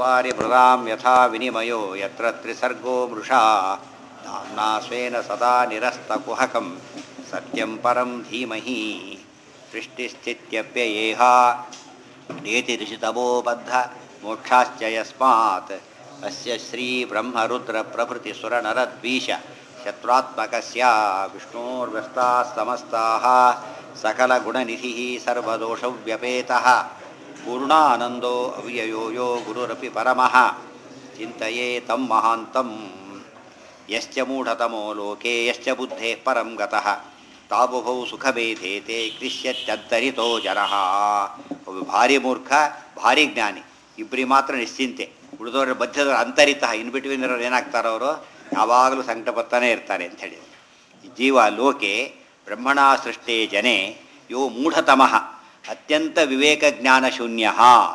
ಚತ್ವಾರಿ ಮೃಗಾಂ ಯಥಾ ವಿನಿಮಯೋ ಯತ್ರ ತ್ರಿಸರ್ಗೋ ಮೃಷಾ ಧಾಮ್ನಾ ಸ್ವೇನ ಸದಾ ನಿರಸ್ತಕುಹಕಂ ಸತ್ಯಂ ಪರಂ ಧೀಮಹಿ ಸೃಷ್ಟಿಸ್ಥಿತ್ಯಪ್ಯಯೇಹ ನೇತಿ ಋಷಿತಮೋ ಬದ್ಧ ಮೋಕ್ಷಾಶ್ಚ ಯಸ್ಮಾತ್ ಅಸ್ಯ ಶ್ರೀ ಬ್ರಹ್ಮರುದ್ರ ಪ್ರಭೃತಿ ಸುರನರದ್ವೀಶ ಶತ್ರುತ್ಮಕಸ್ಯ ವಿಷ್ಣೋರ್ವ್ಯಸ್ತಾः ಸಮಸ್ತಾः सकलगुणनिधिः सर्वदोषव्यपेतः पूर्णानन्दो अव्ययो यो गुरुरपि परमः चिन्तये तं महान्तं यश्च मूढतमो लोके यश्च बुद्धेः परं गतः ತಾಬುಭೌ ಸುಖಭೇದೇತೆ ಕ್ಲಿಶ್ಯತ್ಯಂತರಿತೋ ಜನಃ ಒಬ್ಬ ಭಾರಿ ಮೂರ್ಖ ಭಾರಿ ಜ್ಞಾನಿ ಇಬ್ಬರಿಗೆ ಮಾತ್ರ ನಿಶ್ಚಿಂತೆ ಉಳಿದವರ ಮಧ್ಯದ ಅಂತರಿತ ಇನ್ ಬಿಟ್ವೀನ್ ಇರೋರು ಏನಾಗ್ತಾರೋ ಅವರು ಯಾವಾಗಲೂ ಸಂಕಟ ಬರ್ತಾನೆ ಇರ್ತಾರೆ ಅಂತ ಹೇಳಿ ಜೀವ ಲೋಕೆ ಬ್ರಹ್ಮಣ ಸೃಷ್ಟೇ ಜನೆ ಯೋ ಮೂಢತಮಃ ಅತ್ಯಂತ ವಿವೇಕ ಜ್ಞಾನ ಶೂನ್ಯ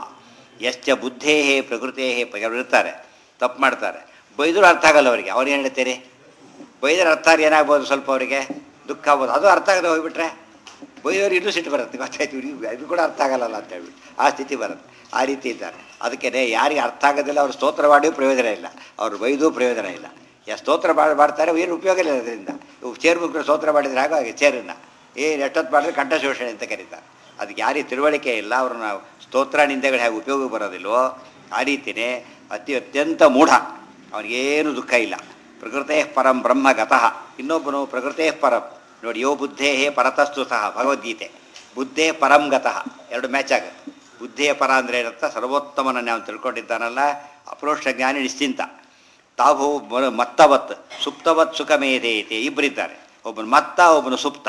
ಯಶ್ಚ ಬುದ್ಧೇ ಪ್ರಕೃತೇ ಇರ್ತಾರೆ ತಪ್ಪು ಮಾಡ್ತಾರೆ ಬೈದರೂ ಅರ್ಥ ಆಗಲ್ಲ ಅವರಿಗೆ ಅವ್ರು ಏನು ಹೇಳ್ತೀರಿ ಬೈದ್ರೆ ಅರ್ಥ ಆದ್ರೆ ಏನಾಗ್ಬೋದು ಸ್ವಲ್ಪ ಅವರಿಗೆ ದುಃಖ ಆಗ್ಬೋದು ಅದು ಅರ್ಥ ಆಗದೆ ಹೋಗ್ಬಿಟ್ರೆ ಬೈದವ್ರು ಇನ್ನೂ ಸಿಟ್ಟು ಬರುತ್ತೆ ಗೊತ್ತಾಯ್ತು ಇವ್ರಿಗೆ ಇದು ಕೂಡ ಅರ್ಥ ಆಗಲ್ಲ ಅಂತ ಹೇಳ್ಬಿಟ್ಟು ಆ ಸ್ಥಿತಿ ಬರುತ್ತೆ ಆ ರೀತಿ ಇದ್ದಾರೆ ಅದಕ್ಕೆ ಯಾರಿಗೆ ಅರ್ಥ ಆಗೋದಿಲ್ಲ ಅವ್ರು ಸ್ತೋತ್ರ ಮಾಡಿಯೂ ಪ್ರಯೋಜನ ಇಲ್ಲ ಅವ್ರು ಬೈದೂ ಪ್ರಯೋಜನ ಇಲ್ಲ ಯಾ ಸ್ತೋತ್ರ ಮಾಡಿ ಮಾಡ್ತಾರೆ ಏನು ಉಪಯೋಗ ಇಲ್ಲ ಅದರಿಂದ ಇವು ಚೇರ್ ಮುಖರು ಸ್ತೋತ್ರ ಮಾಡಿದ್ರೆ ಹಾಗಾಗಿ ಚೇರನ್ನು ಏನು ಎಷ್ಟೊತ್ತು ಮಾಡಿದ್ರೆ ಕಂಠ ಶೋಷಣೆ ಅಂತ ಕರೀತಾರೆ ಅದಕ್ಕೆ ಯಾರಿಗೆ ತಿಳುವಳಿಕೆ ಇಲ್ಲ ಅವ್ರನ್ನ ಸ್ತೋತ್ರ ನಿಂದೆಗಳು ಹೇಗೆ ಉಪಯೋಗ ಬರೋದಿಲ್ವೋ ಆ ರೀತಿಯೇ ಅತಿ ಅತ್ಯಂತ ಮೂಢ ಅವನಿಗೇನು ದುಃಖ ಇಲ್ಲ ಪ್ರಕೃತೇ ಪರಂ ಬ್ರಹ್ಮ ಗತಃ ಇನ್ನೊಬ್ಬನು ಪ್ರಕೃತೇ ಪರಂ ನೋಡಿ ಯೋ ಬುದ್ಧೇ ಪರತಸ್ತು ಸಹ ಭಗವದ್ಗೀತೆ ಬುದ್ಧೇ ಪರಂ ಗತಃ ಎರಡು ಮ್ಯಾಚ್ ಆಗುತ್ತೆ ಬುದ್ಧಿಯ ಪರ ಅಂದರೆ ಏನರ್ಥ ಸರ್ವೋತ್ತಮನನ್ನು ಅವನು ತಿಳ್ಕೊಂಡಿದ್ದಾನಲ್ಲ ಅಪರೋಕ್ಷ ಜ್ಞಾನಿ ನಿಶ್ಚಿಂತ ತಾವು ಮ- ಮತ್ತವತ್ ಸುಪ್ತವತ್ ಸುಖಮೇಧೇತೆ ಇಬ್ಬರಿದ್ದಾರೆ ಒಬ್ಬನು ಮತ್ತ ಒಬ್ಬನು ಸುಪ್ತ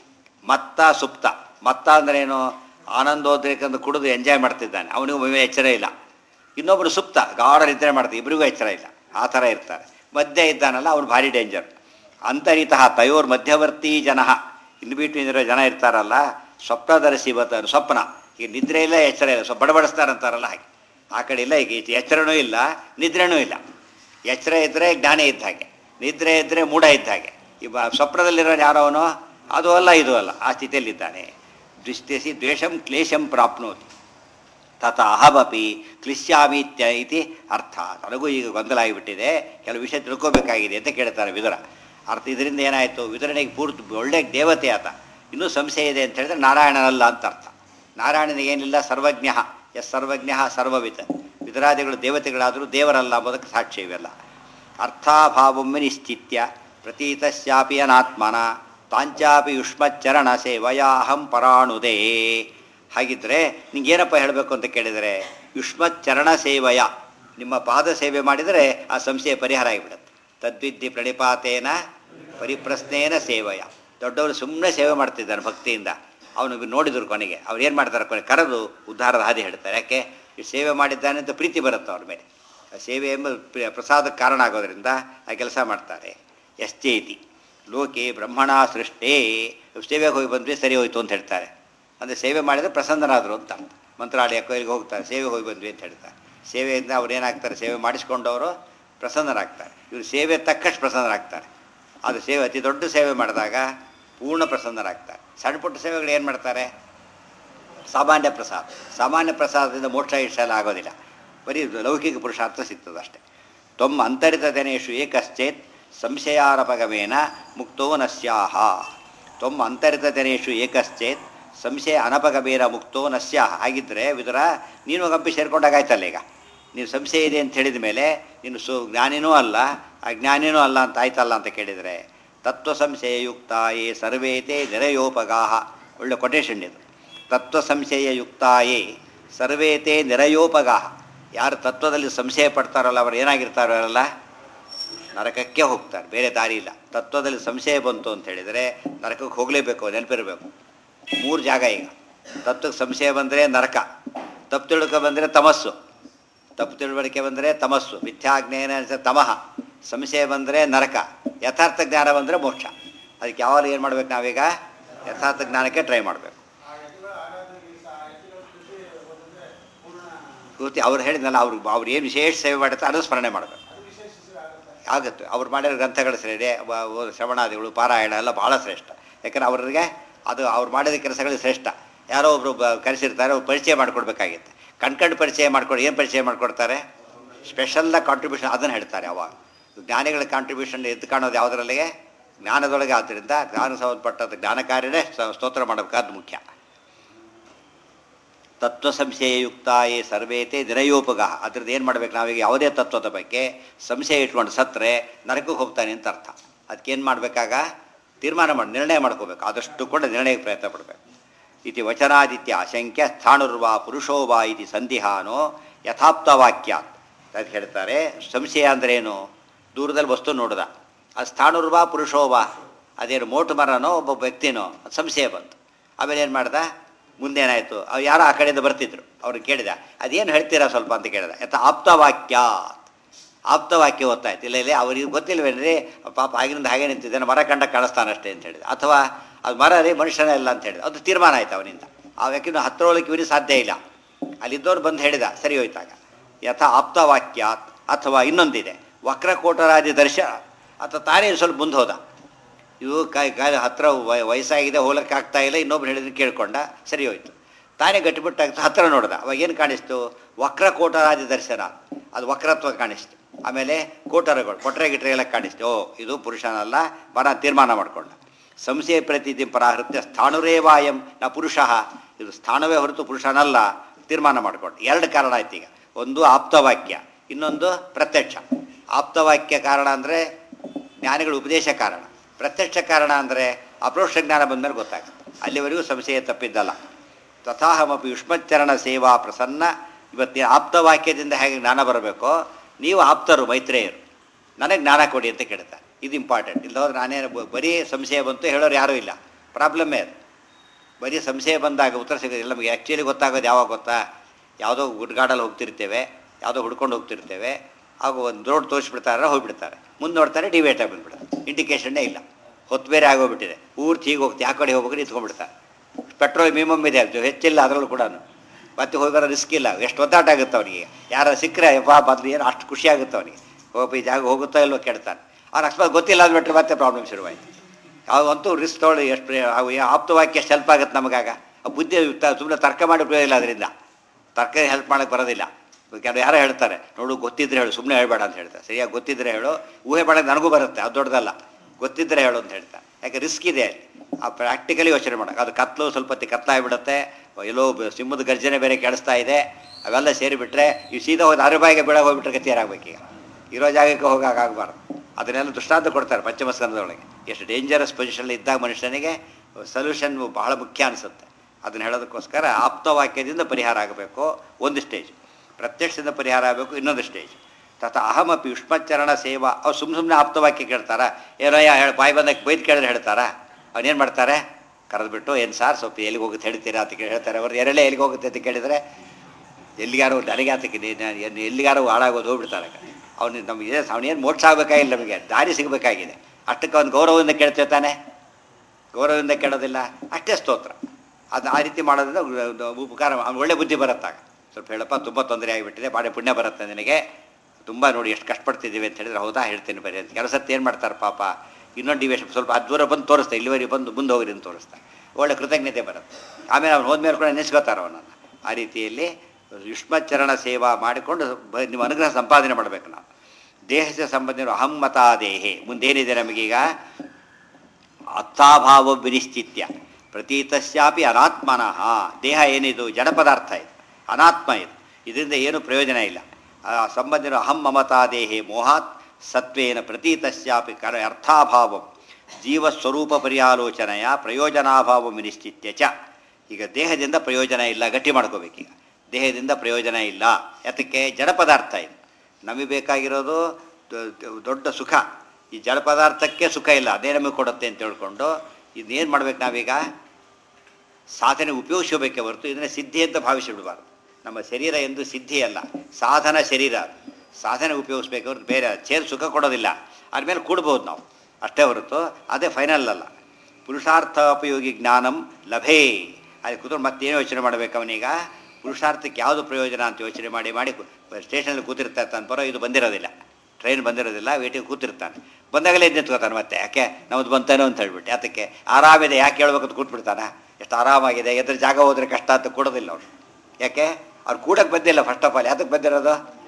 ಮತ್ತ ಸುಪ್ತ ಮತ್ತ ಅಂದ್ರೆ ಏನು ಆನಂದೋದ್ರೇಕಂದು ಕುಡಿದು ಎಂಜಾಯ್ ಮಾಡ್ತಿದ್ದಾನೆ ಅವನಿಗೂ ಒಮ್ಮೆ ಎಚ್ಚರ ಇಲ್ಲ ಇನ್ನೊಬ್ಬನು ಸುಪ್ತ ಗಾಢ ನಿದ್ರೆ ಮಾಡ್ತಾನೆ ಇಬ್ಬರಿಗೂ ಎಚ್ಚರ ಇಲ್ಲ ಆ ಥರ ಇರ್ತಾರೆ ಮಧ್ಯೆ ಇದ್ದಾನಲ್ಲ ಅವನು ಭಾರಿ ಡೇಂಜರ್ ಅಂತರಿತಃ ತಯೋರ್ ಮಧ್ಯವರ್ತಿ ಜನ ಇನ್ ಬಿಟ್ವೀನ್ ಇರೋ ಜನ ಇರ್ತಾರಲ್ಲ ಸ್ವಪ್ನದರ್ಶಿ ಬತ್ತ ಸ್ವಪ್ನ ಈಗ ನಿದ್ರೆ ಇಲ್ಲ ಎಚ್ಚರ ಇಲ್ಲ ಸ್ವಲ್ಪ ಬಡಬಡಿಸ್ತಾರಂತಾರಲ್ಲ ಹಾಗೆ ಆ ಕಡೆ ಇಲ್ಲ ಈಗ ಈಚೆ ಎಚ್ಚರನೂ ಇಲ್ಲ ನಿದ್ರೆನೂ ಇಲ್ಲ ಎಚ್ಚರ ಇದ್ದರೆ ಜ್ಞಾನ ಇದ್ದ ಹಾಗೆ ನಿದ್ರೆ ಇದ್ದರೆ ಮೂಢ ಇದ್ದ ಹಾಗೆ ಇವ ಸ್ವಪ್ನದಲ್ಲಿರೋ ಯಾರವನು ಅದು ಅಲ್ಲ ಇದು ಅಲ್ಲ ಆ ಸ್ಥಿತಿಯಲ್ಲಿದ್ದಾನೆ ದುಶ್ಯಸಿ ದ್ವೇಷಂ ಕ್ಲೇಶಂ ಪ್ರಾಪ್ನೋತಿ ತತ ಅಹಮಪಿ ಕ್ಲಿಶ್ಯಾಮೀತ್ಯ ಇತಿ ಅರ್ಥ ನನಗೂ ಈಗ ಗೊಂದಲ ಆಗಿಬಿಟ್ಟಿದೆ ಕೆಲವು ವಿಷಯ ತಿಳ್ಕೋಬೇಕಾಗಿದೆ ಅಂತ ಕೇಳ್ತಾರೆ ವಿದುರ ಅರ್ಥ ಇದರಿಂದ ಏನಾಯಿತು ವಿದುರನಿಗೆ ಪೂರ್ತಿ ಒಳ್ಳೆ ದೇವತೆ ಆತ ಇನ್ನೂ ಸಂಶಯ ಇದೆ ಅಂತ ಹೇಳಿದ್ರೆ ನಾರಾಯಣನಲ್ಲ ಅಂತ ಅರ್ಥ ನಾರಾಯಣನಿಗೆ ಏನಿಲ್ಲ ಸರ್ವಜ್ಞ ಎಸ್ ಸರ್ವಜ್ಞ ಸರ್ವವಿತ್ ವಿದುರಾದಿಗಳು ದೇವತೆಗಳಾದರೂ ದೇವರಲ್ಲ ಎಂಬುದಕ್ಕೆ ಸಾಕ್ಷಿ ಇವೆಲ್ಲ ಅರ್ಥಾಭಾವೊಮ್ಮೆ ನಿಶ್ಚಿತ್ಯ ಪ್ರತೀತಶ್ಯಾಪಿ ಅನಾತ್ಮನ ತಾಂಚಾಪಿ ಯುಷ್ಮಚ್ಚರಣ ಸೇವಯಾ ಅಹಂ ಪರಾಣುದೇ ಹಾಗಿದ್ರೆ ನಿಂಗೇನಪ್ಪ ಹೇಳಬೇಕು ಅಂತ ಕೇಳಿದರೆ ಯುಷ್ಮಚ್ಚರಣ ಸೇವಯ ನಿಮ್ಮ ಪಾದ ಸೇವೆ ಮಾಡಿದರೆ ಆ ಸಂಶಯ ಪರಿಹಾರ ಆಗಿಬಿಡುತ್ತೆ ತದ್ವಿದ್ಧಿ ಪ್ರಣಿಪಾತೇನ ಪರಿಪ್ರಶ್ನೇನ ಸೇವಯ ದೊಡ್ಡವರು ಸುಮ್ಮನೆ ಸೇವೆ ಮಾಡ್ತಿದ್ದಾನೆ ಭಕ್ತಿಯಿಂದ ಅವನು ನೋಡಿದ್ರು ಕೊನೆಗೆ ಅವ್ರು ಏನು ಮಾಡ್ತಾರೆ ಕೊನೆ ಕರೆದು ಉದ್ಧಾರದ ಹಾದಿ ಹೇಳ್ತಾರೆ ಯಾಕೆ ಈ ಸೇವೆ ಮಾಡಿದ್ದಾನೆ ಅಂತ ಪ್ರೀತಿ ಬರುತ್ತೆ ಅವ್ರ ಮೇಲೆ ಆ ಸೇವೆ ಎಂಬ ಪ್ರ- ಪ್ರಸಾದಕ್ಕೆ ಕಾರಣ ಆಗೋದ್ರಿಂದ ಆ ಕೆಲಸ ಮಾಡ್ತಾರೆ ಎಷ್ಟೇತಿ ಲೋಕೆ ಬ್ರಹ್ಮಣ ಸೃಷ್ಟೇ ಸೇವೆಗೆ ಹೋಗಿ ಬಂದ್ವಿ ಸರಿ ಹೋಯ್ತು ಅಂತ ಹೇಳ್ತಾರೆ ಅಂದರೆ ಸೇವೆ ಮಾಡಿದರೆ ಪ್ರಸನ್ನರಾದರು ಅಂತ ಅರ್ಥ. ಮಂತ್ರಾಲಯ ಕೊಯ್ಲಿಗೆ ಹೋಗ್ತಾರೆ ಸೇವೆಗೆ ಹೋಗಿ ಬಂದ್ವಿ ಅಂತ ಹೇಳ್ತಾರೆ ಸೇವೆಯಿಂದ ಅವ್ರು ಏನಾಗ್ತಾರೆ ಸೇವೆ ಮಾಡಿಸ್ಕೊಂಡವರು ಪ್ರಸನ್ನರಾಗ್ತಾರೆ ಇವರು ಸೇವೆ ತಕ್ಕಷ್ಟು ಪ್ರಸನ್ನರಾಗ್ತಾರೆ ಅದು ಸೇವೆ ಅತಿ ದೊಡ್ಡ ಸೇವೆ ಮಾಡಿದಾಗ ಪೂರ್ಣ ಪ್ರಸನ್ನರಾಗ್ತಾರೆ ಸಣ್ಣ ಪುಟ್ಟ ಸೇವೆಗಳು ಏನು ಮಾಡ್ತಾರೆ ಸಾಮಾನ್ಯ ಪ್ರಸಾದ ಸಾಮಾನ್ಯ ಪ್ರಸಾದದಿಂದ ಮೋಕ್ಷ ಇಷ್ಟ ಎಲ್ಲ ಆಗೋದಿಲ್ಲ ಬರೀ ಲೌಕಿಕ ಪುರುಷಾರ್ಥ ಸಿಗ್ತದೆ ಅಷ್ಟೇ ತ್ವಮ್ ಅಂತರಿತ ಜನೇಶು ಏಕಶ್ಚೇತ್ ಸಂಶಯಾರಪಗಮೇನ ಮುಕ್ತೋ ನ ಸ್ಯಾಹ ತ್ವಮ್ ಅಂತರಿತ ಜನೇಶು ಏಕಶ್ಚೇತ್ ಸಂಶಯ ಅನಪಗಮೇನ ಮುಕ್ತೋ ನ ಸ್ಯಾಹ ಹಾಗಿದ್ದರೆ ವಿದುರ ನೀನು ಗಂಪಿ ಸೇರ್ಕೊಂಡಾಗಾಯ್ತಲ್ಲ ಈಗ ನೀನು ಸಂಶಯ ಇದೆ ಅಂತ ಹೇಳಿದ ಮೇಲೆ ನೀನು ಸು ಜ್ಞಾನಿನೂ ಅಲ್ಲ ಅಜ್ಞಾನಿನೂ ಅಲ್ಲ ಅಂತ ಆಯ್ತಲ್ಲ ಅಂತ ಕೇಳಿದರೆ ತತ್ವ ಸಂಶಯಯುಕ್ತಾಯೇ ಸರ್ವೇತೆ ನಿರಯೋಪಗಾಹ ಒಳ್ಳೆ ಕೊಟೇಶನ್ ಇದು ತತ್ವ ಸಂಶಯಯುಕ್ತಾಯೇ ಸರ್ವೇತೆ ನಿರಯೋಪಗಾಹ ಯಾರು ತತ್ವದಲ್ಲಿ ಸಂಶಯ ಪಡ್ತಾರಲ್ಲ ಅವರು ಏನಾಗಿರ್ತಾರಲ್ಲ ನರಕಕ್ಕೆ ಹೋಗ್ತಾರೆ ಬೇರೆ ದಾರಿ ಇಲ್ಲ ತತ್ವದಲ್ಲಿ ಸಂಶಯ ಬಂತು ಅಂತ ಹೇಳಿದರೆ ನರಕಕ್ಕೆ ಹೋಗಲೇಬೇಕು ನೆನಪಿರಬೇಕು ಮೂರು ಜಾಗ ಈಗ ತತ್ವಕ್ಕೆ ಸಂಶಯ ಬಂದರೆ ನರಕ ತಪ್ಪು ತಿಳುಕ ಬಂದರೆ ತಮಸ್ಸು ತಪ್ಪು ತಿಳುವಳಿಕೆ ಬಂದರೆ ತಮಸ್ಸು ಮಿಥ್ಯಾಜ್ಞಾನ ತಮಃ ಸಂಶಯ ಬಂದರೆ ನರಕ ಯಥಾರ್ಥ ಜ್ಞಾನ ಬಂದರೆ ಮೋಕ್ಷ ಅದಕ್ಕೆ ಯಾವಾಗ ಏನು ಮಾಡ್ಬೇಕು ನಾವೀಗ ಯಥಾರ್ಥ ಜ್ಞಾನಕ್ಕೆ ಟ್ರೈ ಮಾಡಬೇಕು ಪೂರ್ತಿ ಅವ್ರು ಹೇಳಿದ್ನಲ್ಲ ಅವ್ರು ಅವ್ರು ಏನು ವಿಶೇಷ ಸೇವೆ ಮಾಡುತ್ತೆ ಅದು ಸ್ಮರಣೆ ಮಾಡಬೇಕು ಆಗುತ್ತೆ ಅವ್ರು ಮಾಡಿರೋ ಗ್ರಂಥಗಳು ಶ್ರೇಷ್ಠ ವ- ವ- ಶ್ರವಣಾದಿಗಳು ಪಾರಾಯಣ ಎಲ್ಲ ಭಾಳ ಶ್ರೇಷ್ಠ ಯಾಕಂದ್ರೆ ಅವ್ರಿಗೆ ಅದು ಅವ್ರು ಮಾಡಿದ ಕೆಲಸಗಳು ಶ್ರೇಷ್ಠ ಯಾರೋ ಒಬ್ಬರು ಬ ಕರೆಸಿರ್ತಾರೆ ಅವ್ರು ಪರಿಚಯ ಮಾಡಿಕೊಡ್ಬೇಕಾಗಿತ್ತು ಕಣ್ಕಂಡು ಪರಿಚಯ ಮಾಡ್ಕೊಂಡು ಏನು ಪರಿಚಯ ಮಾಡಿಕೊಡ್ತಾರೆ ಸ್ಪೆಷಲ್ ಕಾಂಟ್ರಿಬ್ಯೂಷನ್ ಅದನ್ನು ಹೇಳ್ತಾರೆ ಅವಾಗ ಜ್ಞಾನಿಗಳ ಕಾಂಟ್ರಿಬ್ಯೂಷನ್ ಎದ್ದು ಕಾಣೋದು ಯಾವುದರಲ್ಲಿಗೆ ಜ್ಞಾನದೊಳಗೆ ಆದ್ದರಿಂದ ಜ್ಞಾನ ಸಂಬಂಧಪಟ್ಟಂಥ ಜ್ಞಾನ ಕಾರ್ಯನೇ ಸ- ಸ್ತೋತ್ರ ಮಾಡಬೇಕಾದ ಮುಖ್ಯ ತತ್ವ ಸಂಶಯಯುಕ್ತ ಏ ಸರ್ವೇತೆ ದಿನಯೋಪಗ ಅದ್ರದ್ದು ಏನು ಮಾಡ್ಬೇಕು ನಾವೀಗ ಯಾವುದೇ ತತ್ವದ ಬಗ್ಗೆ ಸಂಶಯ ಇಟ್ಕೊಂಡು ಸತ್ರೆ ನರಕಕ್ಕೆ ಹೋಗ್ತಾನೆ ಅಂತ ಅರ್ಥ ಅದಕ್ಕೇನು ಮಾಡಬೇಕಾಗ ತೀರ್ಮಾನ ಮಾಡಿ ನಿರ್ಣಯ ಮಾಡ್ಕೋಬೇಕು ಆದಷ್ಟು ಕೂಡ ನಿರ್ಣಯಕ್ಕೆ ಪ್ರಯತ್ನ ಪಡಬೇಕು ಇತಿ ವಚನಾದಿತ್ಯ ಅಶಂಕ್ಯ ಸ್ಥಾಣುರ್ವಾ ಪುರುಷೋ ವಾ ಇತಿ ಸಂದಿಹಾನೋ ಯಥಾಪ್ತವಾಕ್ಯ ಅದು ಹೇಳ್ತಾರೆ ಸಂಶಯ ಅಂದ್ರೇನು ದೂರದಲ್ಲಿ ವಸ್ತು ನೋಡ್ದ ಅದು ಸ್ಥಾಣುರ್ವಾ ಪುರುಷೋ ವಾ ಅದೇನು ಮೋಟು ಮರನೋ ಒಬ್ಬ ವ್ಯಕ್ತಿನೋ ಅದು ಸಂಶಯ ಬಂತು ಆಮೇಲೆ ಏನು ಮಾಡ್ದ ಮುಂದೇನಾಯಿತು ಅವ್ ಯಾರೋ ಆ ಕಡೆಯಿಂದ ಬರ್ತಿದ್ರು ಅವ್ರು ಕೇಳಿದ ಅದೇನು ಹೇಳ್ತೀರಾ ಸ್ವಲ್ಪ ಅಂತ ಕೇಳಿದ ಯಥ ಆಪ್ತವಾಕ್ಯ ಆಪ್ತವಾಕ್ಯ ಓದ್ತಾಯ್ತು ಇಲ್ಲ ಇಲ್ಲ ಅವ್ರಿಗೆ ಗೊತ್ತಿಲ್ವೇನ್ರಿ ಪಾಪ ಆಗಿನಿಂದ ಹಾಗೆ ನಿಂತಿದ್ದಾನೆ ಮರ ಕಂಡ ಕಾಣಿಸ್ತಾನಷ್ಟೇ ಅಂತ ಹೇಳಿದ ಅಥವಾ ಅದು ಮರ ರೀ ಮನುಷ್ಯನೇ ಇಲ್ಲ ಅಂತ ಹೇಳಿದ ಅದು ತೀರ್ಮಾನ ಆಯ್ತು ಅವನಿಂದ ಆ ವ್ಯಕ್ತಿನ ಹತ್ರ ಒಳಗೆ ಇವನಿಗೆ ಸಾಧ್ಯ ಇಲ್ಲ ಅಲ್ಲಿದ್ದವ್ರು ಬಂದು ಹೇಳಿದ ಸರಿ ಹೋಯ್ತಾಗ ಯಥಾ ಆಪ್ತವಾಕ್ಯ ಅಥವಾ ಇನ್ನೊಂದಿದೆ ವಕ್ರಕೋಟರಾದಿ ದರ್ಶನ ಅಥವಾ ತಾನೇ ಸ್ವಲ್ಪ ಮುಂದೆ ಹೋದ ಇವು ಕಾಯಿ ಕಾಯಿ ಹತ್ರ ವಯ- ವಯಸ್ಸಾಗಿದೆ ಹೋಗ್ಲಿಕ್ಕೆ ಆಗ್ತಾ ಇಲ್ಲ ಇನ್ನೊಬ್ರು ಹೇಳಿದ್ರೆ ಕೇಳ್ಕೊಂಡ ಸರಿ ಹೋಯ್ತು ತಾನೇ ಗಟ್ಟಿಬಿಟ್ಟಾಗ್ತಾ ಹತ್ರ ನೋಡ್ದ ಅವಾಗ ಏನು ಕಾಣಿಸ್ತು ವಕ್ರಕೋಟರಾದಿ ದರ್ಶನ ಅದು ವಕ್ರತ್ವ ಕಾಣಿಸ್ತು ಆಮೇಲೆ ಕೋಟರಗಳು ಕೊಟ್ರೆ ಗಿಟ್ರೆ ಎಲ್ಲ ಕಾಣಿಸ್ತು ಓ ಇದು ಪುರುಷನಲ್ಲ ಬರ ತೀರ್ಮಾನ ಮಾಡ್ಕೊಂಡ ಸಂಶಯ ಪ್ರತಿದಿನ ಪರಾಹೃತ್ಯ ಸ್ಥಾಣುರೇವಾಯಂ ನ ಪುರುಷ ಇದು ಸ್ಥಾನವೇ ಹೊರತು ಪುರುಷನಲ್ಲ ತೀರ್ಮಾನ ಮಾಡ್ಕೊಂಡು ಎರಡು ಕಾರಣ ಆಯ್ತು ಈಗ ಒಂದು ಆಪ್ತವಾಕ್ಯ ಇನ್ನೊಂದು ಪ್ರತ್ಯಕ್ಷ ಆಪ್ತವಾಕ್ಯ ಕಾರಣ ಅಂದರೆ ಜ್ಞಾನಿಗಳ ಉಪದೇಶ ಕಾರಣ ಪ್ರತ್ಯಕ್ಷ ಕಾರಣ ಅಂದರೆ ಅಪ್ರೋಕ್ಷ ಜ್ಞಾನ ಬಂದಮೇಲೆ ಗೊತ್ತಾಗುತ್ತೆ ಅಲ್ಲಿವರೆಗೂ ಸಂಶಯ ತಪ್ಪಿದ್ದಲ್ಲ ತಥಾಹಮಪಿ ಯುಷ್ಮಚ್ಚರಣ ಸೇವಾ ಪ್ರಸನ್ನ ಇವತ್ತಿನ ಆಪ್ತವಾಕ್ಯದಿಂದ ಹೇಗೆ ಜ್ಞಾನ ಬರಬೇಕೋ ನೀವು ಆಪ್ತರು ಮೈತ್ರೇಯರು ನನಗೆ ಜ್ಞಾನ ಕೊಡಿ ಅಂತ ಕೇಳ್ತಾರೆ ಇದು ಇಂಪಾರ್ಟೆಂಟ್ ಇಲ್ಲ ಹೋದ್ರೆ ನಾನೇನು ಬ- ಬರೀ ಸಂಶಯ ಬಂತು ಹೇಳೋರು ಯಾರೂ ಇಲ್ಲ ಪ್ರಾಬ್ಲಮ್ಮೇ ಅದು ಬರೀ ಸಂಶಯ ಬಂದಾಗ ಉತ್ತರ ಸಿಗೋದಿಲ್ಲ ನಮಗೆ ಆ್ಯಕ್ಚುಲಿ ಗೊತ್ತಾಗೋದು ಯಾವಾಗ ಗೊತ್ತಾ ಯಾವುದೋ ಗುಡ್ಗಾಡಲ್ಲಿ ಹೋಗ್ತಿರ್ತೇವೆ ಯಾವುದೋ ಹುಡ್ಕೊಂಡು ಹೋಗ್ತಿರ್ತೇವೆ ಆಗ ಒಂದು ರೋಡ್ ತೋರಿಸ್ಬಿಡ್ತಾರೆ ಹೋಗ್ಬಿಡ್ತಾರೆ ಮುಂದೆ ನೋಡ್ತಾರೆ ಡಿವೇಟ್ ಆಗಿ ಬಂದ್ಬಿಡ್ತಾರೆ ಇಂಡಿಕೇಶನ್ನೇ ಇಲ್ಲ ಹೊತ್ತು ಬೇರೆ ಆಗೋಗ್ಬಿಟ್ಟಿದೆ ಪೂರ್ತಿ ಹೀಗೆ ಹೋಗ್ತಿ ಆ ಕಡೆ ಹೋಗ್ಬೇಕು ನಿಂತ್ಕೊಂಡ್ಬಿಡ್ತಾರೆ ಪೆಟ್ರೋಲ್ ಮಿನಿಮಮ್ ಇದೆ ಅದು ಹೆಚ್ಚಿಲ್ಲ ಅದರಲ್ಲೂ ಕೂಡ ಮತ್ತೆ ಹೋಗೋರೋ ರಿಸ್ಕ್ ಇಲ್ಲ ಎಷ್ಟು ಒದ್ದಾಟ ಆಗುತ್ತೆ ಅವನಿಗೆ ಯಾರು ಸಿಕ್ಕರೆ ಬಾ ಬದಲು ಏನು ಅಷ್ಟು ಖುಷಿ ಆಗುತ್ತೆ ಅವನಿಗೆ ಹೋಗಿ ಈ ಜಾಗ ಹೋಗುತ್ತೋ ಇಲ್ವೋ ಕೇಳ್ತಾನೆ ಅವ್ನು ಅಕಸ್ಮಾತ್ ಗೊತ್ತಿಲ್ಲ ಅಂದ್ಬಿಟ್ರೆ ಮತ್ತೆ ಪ್ರಾಬ್ಲಮ್ ಶುರುವಾಯಿತು ಅವಂತೂ ರಿಸ್ಕ್ ತೊಗೊಳ್ಳಿ ಎಷ್ಟು ಪ್ರೇ- ಅವು ಯಾ- ಆಪ್ತವಾಕ್ಯ ಎಷ್ಟು ಹೆಲ್ಪ್ ಆಗುತ್ತೆ ನಮಗಾಗ ಆ ಬುದ್ಧಿ ಸುಮ್ಮನೆ ತರ್ಕ ಮಾಡಿ ಉಪಯೋಗ ಇಲ್ಲ ಅದರಿಂದ ತರ್ಕ ಹೆಲ್ಪ್ ಮಾಡೋಕ್ಕೆ ಬರೋದಿಲ್ಲ ಕೆಲವು ಯಾರೋ ಹೇಳ್ತಾರೆ ನೋಡು ಗೊತ್ತಿದ್ರೆ ಹೇಳು ಸುಮ್ಮನೆ ಹೇಳ್ಬೇಡ ಅಂತ ಹೇಳ್ತಾರೆ ಸರಿಯಾಗಿ ಗೊತ್ತಿದ್ರೆ ಹೇಳು ಊಹೆ ಮಾಡೋಕ್ಕೆ ನನಗೂ ಬರುತ್ತೆ ಅದು ದೊಡ್ಡದಲ್ಲ ಗೊತ್ತಿದ್ರೆ ಹೇಳು ಅಂತ ಹೇಳ್ತಾರೆ ಯಾಕೆ ರಿಸ್ಕ್ ಇದೆ ಅಲ್ಲಿ ಆ ಪ್ರಾಕ್ಟಿಕಲಿ ಯೋಚನೆ ಮಾಡೋಕೆ ಅದು ಕತ್ಲು ಸ್ವಲ್ಪ ಹೊತ್ತಿಗೆ ಕತ್ಲಾಗ್ಬಿಡುತ್ತೆ ಎಲ್ಲೋ ಬ- ಸಿಂಹದ ಗರ್ಜನೆ ಬೇರೆ ಕೇಳಿಸ್ತಾ ಇದೆ ಅವೆಲ್ಲ ಸೇರಿಬಿಟ್ರೆ ಈ ಸೀದಾ ಹೋಗಿ ಅರಬಾಯಿಗೆ ಬೆಳಗ್ಗೆ ಹೋಗ್ಬಿಟ್ರೆ ಗತಿ ಏನಾಗಬೇಕೀಗ ಇರೋ ಜಾಗಕ್ಕೆ ಹೋಗಾಗಬಾರ್ದು ಅದನ್ನೆಲ್ಲ ದೃಷ್ಟಾಂತ ಕೊಡ್ತಾರೆ ಪಂಚಮಸ್ಕಂದದೊಳಗೆ ಎಷ್ಟು ಡೇಂಜರಸ್ ಪೊಸಿಷನ್ ಇದ್ದಾಗ ಮನುಷ್ಯನಿಗೆ ಸೊಲ್ಯೂಷನ್ ಬಹಳ ಮುಖ್ಯ ಅನಿಸುತ್ತೆ ಅದನ್ನು ಹೇಳೋದಕ್ಕೋಸ್ಕರ ಆಪ್ತವಾಕ್ಯದಿಂದ ಪರಿಹಾರ ಆಗಬೇಕು ಒಂದು ಸ್ಟೇಜ್ ಪ್ರತ್ಯಕ್ಷದಿಂದ ಪರಿಹಾರ ಆಗಬೇಕು ಇನ್ನೊಂದು ಸ್ಟೇಜ್ ತಥ ಅಹಮಪಿ ಯುಷ್ಮಚರಣ ಸೇವಾ ಅವ್ರು ಸುಮ್ಮ ಸುಮ್ಮನೆ ಆಪ್ತವಾಕ್ಯ ಕೇಳ್ತಾರ ಏನಯ್ಯ ಹೇಳಿ ಬಾಯಿ ಬಂದಕ್ಕೆ ಬೈದು ಕೇಳಿದ್ರೆ ಹೇಳ್ತಾರಾ ಅವನೇನು ಮಾಡ್ತಾರೆ ಕರೆದ್ಬಿಟ್ಟು ಏನು ಸಾರ್ ಸ್ವಲ್ಪ ಎಲ್ಲಿಗೆ ಹೋಗುತ್ತೆ ಹೇಳ್ತೀರಾ ಅಂತ ಕೇಳಿ ಹೇಳ್ತಾರೆ ಅವ್ರು ಎರಡೇ ಎಲ್ಲಿಗೆ ಹೋಗುತ್ತೆ ಅಂತ ಕೇಳಿದರೆ ಎಲ್ಲಿಗಾರು ನನಗೆ ಆತಕ್ಕೆ ಎಲ್ಲಿಗಾರು ಹಾಳಾಗೋದು ಹೋಗ್ಬಿಡ್ತಾರೆ ಅವನು ನಮಗೆ ಅವನೇನು ಮೋಕ್ಷ ಆಗಬೇಕಾಗಿಲ್ಲ ನಮಗೆ ದಾರಿ ಸಿಗಬೇಕಾಗಿದೆ ಅಷ್ಟಕ್ಕೆ ಅವ್ನು ಗೌರವದಿಂದ ಕೇಳ್ತೇವೆ ತಾನೆ ಗೌರವದಿಂದ ಕೇಳೋದಿಲ್ಲ ಅಷ್ಟೇ ಸ್ತೋತ್ರ ಅದು ಆ ರೀತಿ ಮಾಡೋದ್ರಿಂದ ಒಂದು ಉಪಕಾರ ಅವ್ನು ಒಳ್ಳೆ ಬುದ್ಧಿ ಬರುತ್ತಾಗ ಸ್ವಲ್ಪ ಹೇಳಪ್ಪ ತುಂಬ ತೊಂದರೆ ಆಗಿಬಿಟ್ಟಿದೆ ಬಾಳೆ ಪುಣ್ಯ ಬರುತ್ತೆ ನಿನಗೆ ತುಂಬ ನೋಡಿ ಎಷ್ಟು ಕಷ್ಟಪಡ್ತಿದ್ದೀವಿ ಅಂತ ಹೇಳಿದ್ರೆ ಹೌದಾ ಹೇಳ್ತೀನಿ ಬರೀ ಅಂತ ಕೆಲಸ ಏನು ಮಾಡ್ತಾರೆ ಪಾಪ ಇನ್ನೊಂದು ಡಿವೇಶನ್ ಸ್ವಲ್ಪ ಅದು ದೂರ ಬಂದು ತೋರಿಸ್ತಾ ಇಲ್ಲಿವರೆಗೆ ಬಂದು ಮುಂದೆ ಹೋಗ್ರಿ ಅಂತ ತೋರಿಸ್ತಾ ಒಳ್ಳೆ ಕೃತಜ್ಞತೆ ಬರುತ್ತೆ ಆಮೇಲೆ ಅವ್ನು ಹೋದ್ಮೇಲೆ ಕೂಡ ನೆನೆಸ್ಕೋತಾರೆ ಅವನನ್ನು ಆ ರೀತಿಯಲ್ಲಿ ಯುಷ್ಮಚರಣ ಸೇವಾ ಮಾಡಿಕೊಂಡು ಬ- ನಿಮ್ಮ ಅನುಗ್ರಹ ಸಂಪಾದನೆ ಮಾಡಬೇಕು ನಾವು ದೇಹದ ಸಂಬಂಧ ಅಹಮ್ಮತಾ ದೇಹೆ ಮುಂದೇನಿದೆ ನಮಗೀಗ ಅರ್ಥಾಭಾವ ವಿನಿಶ್ಚಿತ್ಯ ಪ್ರತೀತಸ್ಯಾಪಿ ಅನಾತ್ಮನಃ ದೇಹ ಏನಿದು ಜಡ ಪದಾರ್ಥ ಇದು ಅನಾತ್ಮ ಇದು ಇದರಿಂದ ಏನು ಪ್ರಯೋಜನ ಇಲ್ಲ ಆ ಸಂಬಂಧಿನ ಅಹಂ ಮಮತಾ ದೇಹೆ ಮೋಹಾತ್ ಸತ್ವೇನ ಪ್ರತೀತಸ್ಯಾಪಿ ಕರ ಅರ್ಥಾಭಾವಂ ಜೀವಸ್ವರೂಪ ಪರ್ಯಾಲೋಚನೆಯ ಪ್ರಯೋಜನಾಭಾವ ವಿನಿಶ್ಚಿತ್ಯ ಚ ಈಗ ದೇಹದಿಂದ ಪ್ರಯೋಜನ ಇಲ್ಲ ಗಟ್ಟಿ ಮಾಡ್ಕೋಬೇಕೀಗ ದೇಹದಿಂದ ಪ್ರಯೋಜನ ಇಲ್ಲ ಯಾತಕ್ಕೆ ಜಡ ಪದಾರ್ಥ ಇದು ನಮಗೆ ಬೇಕಾಗಿರೋದು ದೊ- ದೊ- ದೊಡ್ಡ ಸುಖ ಈ ಜಡ ಪದಾರ್ಥಕ್ಕೆ ಸುಖ ಇಲ್ಲ ಅದೇ ನಮಗೆ ಕೊಡುತ್ತೆ ಅಂತ ಹೇಳ್ಕೊಂಡು ಇದನ್ನೇನು ಮಾಡ್ಬೇಕು ನಾವೀಗ ಸಾಧನೆ ಉಪಯೋಗಿಸಬೇಕೆ ಹೊರತು ಇದನ್ನ ಸಿದ್ಧಿ ಅಂತ ಭಾವಿಸಿ ಬಿಡಬಾರ್ದು ನಮ್ಮ ಶರೀರ ಎಂದು ಸಿದ್ಧಿ ಅಲ್ಲ ಸಾಧನ ಶರೀರ ಅದು. ಸಾಧನೆ ಉಪಯೋಗಿಸ್ಬೇಕು ಹೊರತು ಬೇರೆ ಚೇರ್ ಸುಖ ಕೊಡೋದಿಲ್ಲ ಅದ್ಮೇಲೆ ಕೂಡ್ಬೋದು ನಾವು ಅಷ್ಟೇ ಹೊರತು ಅದೇ ಫೈನಲ್ ಅಲ್ಲ ಪುರುಷಾರ್ಥ ಉಪಯೋಗಿ ಜ್ಞಾನಂ ಲಭೇ ಅಲ್ಲಿ ಕೂತ್ಕೊಂಡು ಮತ್ತೇನು ಯೋಚನೆ ಮಾಡಬೇಕು ಅವನೀಗ ಪುರುಷಾರ್ಥಕ್ಕೆ ಯಾವುದು ಪ್ರಯೋಜನ ಅಂತ ಯೋಚನೆ ಮಾಡಿ ಮಾಡಿ ಸ್ಟೇಷನಲ್ಲಿ ಕೂತಿರ್ತಾ ತಾನು ಬರೋ ಇದು ಬಂದಿರೋದಿಲ್ಲ ಟ್ರೈನ್ ಬಂದಿರೋದಿಲ್ಲ ವೇಟಿಗೆ ಕೂತಿರ್ತಾನೆ ಬಂದಾಗಲೇ ಎದ್ದು ನಿಂತ್ಕೋತಾನೆ ಮತ್ತೆ ಯಾಕೆ ನಮ್ಮದು ಬಂತಾನೋ ಅಂತ ಹೇಳ್ಬಿಟ್ಟು ಯಾತಕ್ಕೆ ಆರಾಮಿದೆ ಯಾಕೆ ಹೇಳ್ಬೇಕಂತ ಕೂತ್ಬಿಡ್ತಾನ ಎಷ್ಟು ಆರಾಮಾಗಿದೆ ಎದ್ರ ಜಾಗ ಹೋದ್ರೆ ಕಷ್ಟ ಅಂತ ಕೊಡೋದಿಲ್ಲ ಅವ್ರು ಯಾಕೆ ಅವ್ರು ಕೂಡಕ್ಕೆ ಬಂದಿಲ್ಲ ಫಸ್ಟ್ ಆಫ್ ಆಲ್ ಯಾತಕ್ಕೆ ಬಂದಿರೋದು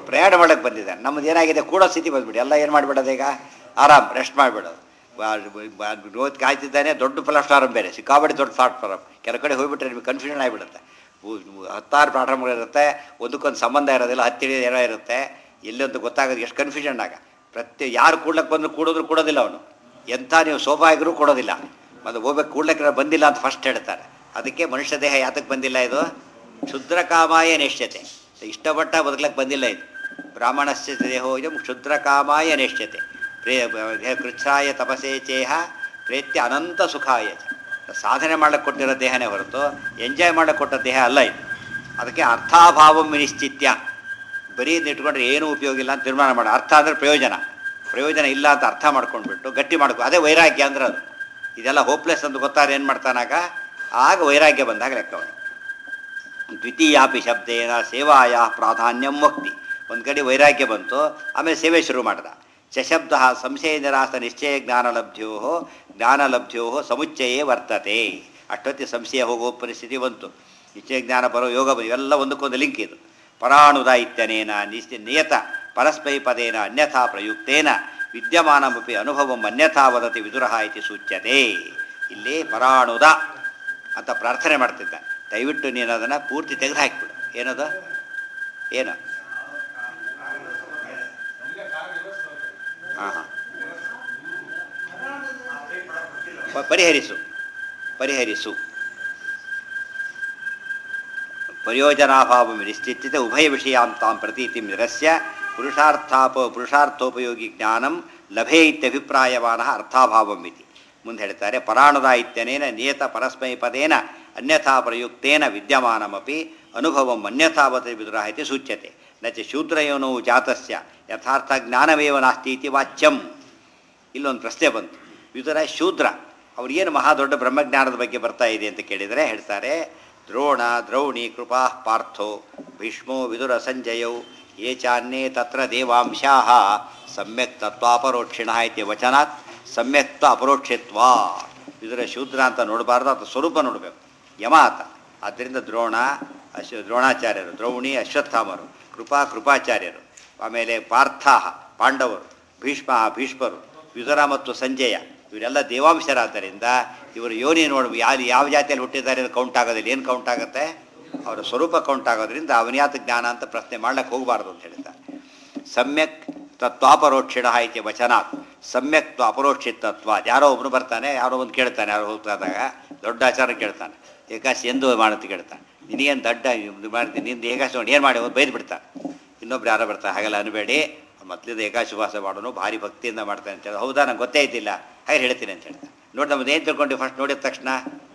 ಪ್ರಯಾಣ ಮಾಡಕ್ಕೆ ಬಂದಿದ್ದಾನೆ ನಮ್ಮದು ಏನಾಗಿದೆ ಕೂಡೋ ಸ್ಥಿತಿ ಬಂದ್ಬಿಡಿ ಎಲ್ಲ ಏನು ಮಾಡಿಬಿಡೋದು ಈಗ ಆರಾಮ್ ರೆಸ್ಟ್ ಮಾಡಿಬಿಡೋದು ರೋದ್ ಕಾಯ್ತಿದ್ದಾನೆ ದೊಡ್ಡ ಪ್ಲಾಟ್ಫಾರಮ್ ಬೇರೆ ಸಿಕ್ಕಾಬಡಿ ದೊಡ್ಡ ಪ್ಲಾಟ್ಫಾರಮ್ ಕೆಲ ಕಡೆ ಹೋಗ್ಬಿಟ್ರೆ ನಿಮಗೆ ಕನ್ಫ್ಯೂಷನ್ ಆಗಿಬಿಡುತ್ತೆ ಉ- ಉ- ಹತ್ತಾರು ಪ್ಲಾಟ್ಫಾರ್ಮ್ಗಳಿರುತ್ತೆ ಒಂದಕ್ಕೊಂದು ಸಂಬಂಧ ಇರೋದಿಲ್ಲ ಹತ್ತಿರ ಏನೋ ಇರುತ್ತೆ ಎಲ್ಲಂತ ಗೊತ್ತಾಗೋದು ಎಷ್ಟು ಕನ್ಫ್ಯೂಷನ್ ಆಗ ಪ್ರತಿ ಯಾರು ಕೂಡ್ಲಕ್ಕೆ ಬಂದರೂ ಕೂಡೋದ್ರು ಕೊಡೋದಿಲ್ಲ ಅವನು ಎಂಥ ನೀವು ಸೋಫಾ ಆಗಿರೂ ಕೊಡೋದಿಲ್ಲ ಮತ್ತು ಹೋಗ್ಬೇಕು ಕೂಡ್ಲಕ್ಕೆ ಬಂದಿಲ್ಲ ಅಂತ ಫಸ್ಟ್ ಹೇಳ್ತಾರೆ ಅದಕ್ಕೆ ಮನುಷ್ಯ ದೇಹ ಯಾತಕ್ಕೆ ಬಂದಿಲ್ಲ ಇದು ಕ್ಷುದ್ರ ಕಾಮಾಯ ನೇಷ್ಯತೆ ಇಷ್ಟಪಟ್ಟ ಬದುಕಲಕ್ಕೆ ಬಂದಿಲ್ಲ ಇದು ಬ್ರಾಹ್ಮಣಸ್ಯ ದೇಹೋಜಂ ಕ್ಷುದ್ರ ಕಾಮಾಯ ನೇಷ್ಯತೆ ಪ್ರೇ ಕೃಚ್ಛಾಯ ತಪಸೇ ಚೇಹ ಪ್ರೇತ್ಯ ಅನಂತ ಸುಖಾಯ ಚ. ಸಾಧನೆ ಮಾಡಕ್ಕೆ ಕೊಟ್ಟಿರೋ ದೇಹನೇ ಹೊರತು ಎಂಜಾಯ್ ಮಾಡಕ್ಕೆ ಕೊಟ್ಟ ದೇಹ ಅಲ್ಲ ಇದು ಅದಕ್ಕೆ ಅರ್ಥಾಭಾವಂ ನಿಶ್ಚಿತ್ಯ ಬರೀ ಇದ್ನ ಇಟ್ಕೊಂಡ್ರೆ ಏನೂ ಉಪಯೋಗ ಇಲ್ಲ ಅಂತ ತೀರ್ಮಾನ ಮಾಡ ಅರ್ಥ ಅಂದರೆ ಪ್ರಯೋಜನ ಪ್ರಯೋಜನ ಇಲ್ಲ ಅಂತ ಅರ್ಥ ಮಾಡ್ಕೊಂಡ್ಬಿಟ್ಟು ಗಟ್ಟಿ ಮಾಡ್ಕೊ ಅದೇ ವೈರಾಗ್ಯ ಅಂದ್ರೆ ಅದು ಇದೆಲ್ಲ ಹೋಪ್ಲೆಸ್ ಅಂತ ಗೊತ್ತಾದ್ರೆ ಏನು ಮಾಡ್ತಾನಾಗ ಆಗ ವೈರಾಗ್ಯ ಬಂದಾಗ ಲೆಕ್ಕ ಅವನು ದ್ವಿತೀಯಾಪಿ ಶಬ್ದೇನ ಸೇವಾಯ ಪ್ರಾಧಾನ್ಯಂ ವಕ್ತಿ ಒಂದು ಕಡೆ ವೈರಾಗ್ಯ ಬಂತು ಆಮೇಲೆ ಸೇವೆ ಶುರು ಮಾಡ್ದ ಚಶಬ್ದ ಸಂಶಯ ನಿರಾಸ ನಿಶ್ಚಯ ಜ್ಞಾನಲಬ್ಧ್ಯೋ ಜ್ಞಾನಲಬ್ಧ್ಯೋ ಸಮುಚ್ಚಯೇ ವರ್ತತೆ ಅಷ್ಟೊತ್ತಿ ಸಂಶಯ ಹೋಗೋ ಪರಿಸ್ಥಿತಿ ಬಂತು ನಿಶ್ಚಯ ಜ್ಞಾನ ಬರೋ ಯೋಗ ಬಂತು ಇವೆಲ್ಲ ಒಂದಕ್ಕೊಂದು ಲಿಂಕ್ ಇದು ಪರಾಣುದ ಇತ್ಯನೇನ ನಿಶ್ಚಯ ನಿಯತ ಪರಸ್ಮೈ ಪದೇನ ಅನ್ಯಥಾ ಪ್ರಯುಕ್ತೇನ ವಿದ್ಯಮಾನಮಪಿ ಅನುಭವಂ ಅನ್ಯಥಾ ವದತಿ ವಿದುರಃ ಇತಿ ಸೂಚ್ಯತೆ ಇಲ್ಲಿ ಪರಾಣುದ ಅಂತ ಪ್ರಾರ್ಥನೆ ಮಾಡ್ತಿದ್ದ ದಯವಿಟ್ಟು ನೀನು ಅದನ್ನು ಪೂರ್ತಿ ತೆಗೆದು ಹಾಕಿಬಿಡು ಏನದು ಏನು ಹಾಂ ಹಾಂ ಪ- ಪರಿಹರಿಸು ಪರಿಹರಿಸು ಪ್ರಯೋಜನಾಭಾವ ನಿಶ್ಚಿತ ಉಭಯ ವಿಷಯಾಂತಾಂ ಪ್ರತೀತಿ ನಿರಸ್ಯ ಪುರುಷಾರ್ಥಾಪ ಪುರುಷಾರ್ಥೋಪಯೋಗಿ ಜ್ಞಾನಂ ಲಭೇ ಇತ್ಯಭಿಪ್ರಾಯವಾನ ಅರ್ಥಾಭಾವಂ ಇತಿ ಮುಂದೆ ಹೇಳ್ತಾರೆ ಪರಾಣುದ ಇತ್ಯನೇನ ನಿಯತ ಪರಸ್ಮೈ ಪದೇನ ಅನ್ಯಥಾ ಪ್ರಯುಕ್ತೇನ ವಿದ್ಯಮಾನಮಪಿ ಅನುಭವಂ ಅನ್ಯಥಾವತಿ ವಿದುರ ಇತಿ ಸೂಚ್ಯತೆ ನ ಚ ಶೂದ್ರಯೋನೋ ಜಾತಸ್ಯ ಯಥಾರ್ಥ ಜ್ಞಾನವೇವ ನಾಸ್ತಿ ಇತಿ ವಾಚ್ಯಂ ಇಲ್ಲೊಂದು ಪ್ರಶ್ನೆ ಬಂತು ವಿದುರ ಶೂದ್ರ ಅವ್ರಿಗೇನು ಮಹಾ ದೊಡ್ಡ ಬ್ರಹ್ಮಜ್ಞಾನದ ಬಗ್ಗೆ ಬರ್ತಾ ಇದೆ ಅಂತ ಕೇಳಿದರೆ ಹೇಳ್ತಾರೆ ದ್ರೋಣ ದ್ರೌಣಿ ಕೃಪಾ ಪಾರ್ಥೋ ಭೀಷ್ಮೋ ವಿದುರ ಸಂಜಯೌ ಯೇ ಚಾನ್ಯೇ ತತ್ರ ದೇವಾಂಶಾ ಸಮ್ಯಕ್ ತತ್ವಾಪರೋಕ್ಷಿಣ ಇತಿ ವಚನಾತ್ ಸಮ್ಯಕ್ತ ಅಪರೋಕ್ಷಿತ್ವ ವಿದುರ ಶೂದ್ರ ಅಂತ ನೋಡಬಾರ್ದು ಅಥವಾ ಸ್ವರೂಪ ನೋಡಬೇಕು ಯಮ ಆತ ಆದ್ದರಿಂದ ದ್ರೋಣ ಅಶ್ವ ದ್ರೋಣಾಚಾರ್ಯರು ದ್ರೌಣಿ ಅಶ್ವತ್ಥಾಮರು ಕೃಪಾ ಕೃಪಾಚಾರ್ಯರು ಆಮೇಲೆ ಪಾರ್ಥ ಪಾಂಡವರು ಭೀಷ್ಮ ಭೀಷ್ಮರು ವಿದುರ ಮತ್ತು ಸಂಜಯ ಇವರೆಲ್ಲ ದೇವಾಂಶರಾದ್ದರಿಂದ ಇವರು ಯೋನಿ ನೋಡಿ ಯಾವ ಯಾವ ಜಾತಿಯಲ್ಲಿ ಹುಟ್ಟಿದ್ದಾರೆ ಅಂತ ಕೌಂಟ್ ಆಗೋದಿಲ್ಲ ಏನು ಕೌಂಟ್ ಆಗುತ್ತೆ ಅವರ ಸ್ವರೂಪ ಕೌಂಟ್ ಆಗೋದ್ರಿಂದ ಅವನ್ಯಾತ ಜ್ಞಾನ ಅಂತ ಪ್ರಶ್ನೆ ಮಾಡ್ಲಿಕ್ಕೆ ಹೋಗಬಾರ್ದು ಅಂತ ಹೇಳಿದ್ದಾರೆ ಸಮ್ಯಕ್ ತತ್ವಾಪರೋಕ್ಷಿಣ ಇತಿ ವಚನಾತ್ ಸಮ್ಯಕ್ ತ್ವ ಅಪರೋಕ್ಷಿತ ತತ್ವ ಯಾರೋ ಒಬ್ಬನು ಬರ್ತಾನೆ ಯಾರೋ ಒಂದು ಕೇಳ್ತಾನೆ ಯಾರೋ ಹೋಗ್ತಾದಾಗ ದೊಡ್ಡ ಆಚಾರ ಕೇಳ್ತಾನೆ ಏಕಾಶಿ ಎಂದು ಮಾಡುತ್ತೆ ಕೇಳ್ತಾನೆ ನಿನಗೇನು ದಡ್ಡ ಇದು ಮಾಡ್ತೀನಿ ನಿಂದು ಏಕಾಶಿ ನೋಡಿ ಏನು ಮಾಡಿ ಬೈದು ಬಿಡ್ತಾನೆ ಇನ್ನೊಬ್ರು ಯಾರೋ ಬರ್ತಾರೆ ಹಾಗೆಲ್ಲ ಅನ್ಬೇಡಿ ಮೊದಲಿಂದ ಏಕಾಶಿ ಉಪವಾಸ ಮಾಡೋನು ಭಾರಿ ಭಕ್ತಿಯಿಂದ ಮಾಡ್ತಾನೆ ಅಂತ ಹೇಳಿ ಹೌದಾ ನಂಗೆ ಗೊತ್ತೇ ಇದ್ದಿಲ್ಲ ಹಾಗೆ ಹೇಳ್ತೀನಿ ಅಂತ ಹೇಳ್ತಾನೆ ನೋಡಿ ನಮ್ಮದು ಏನು ತಿಳ್ಕೊಂಡು ಫಸ್ಟ್ ನೋಡಿದ ತಕ್ಷಣ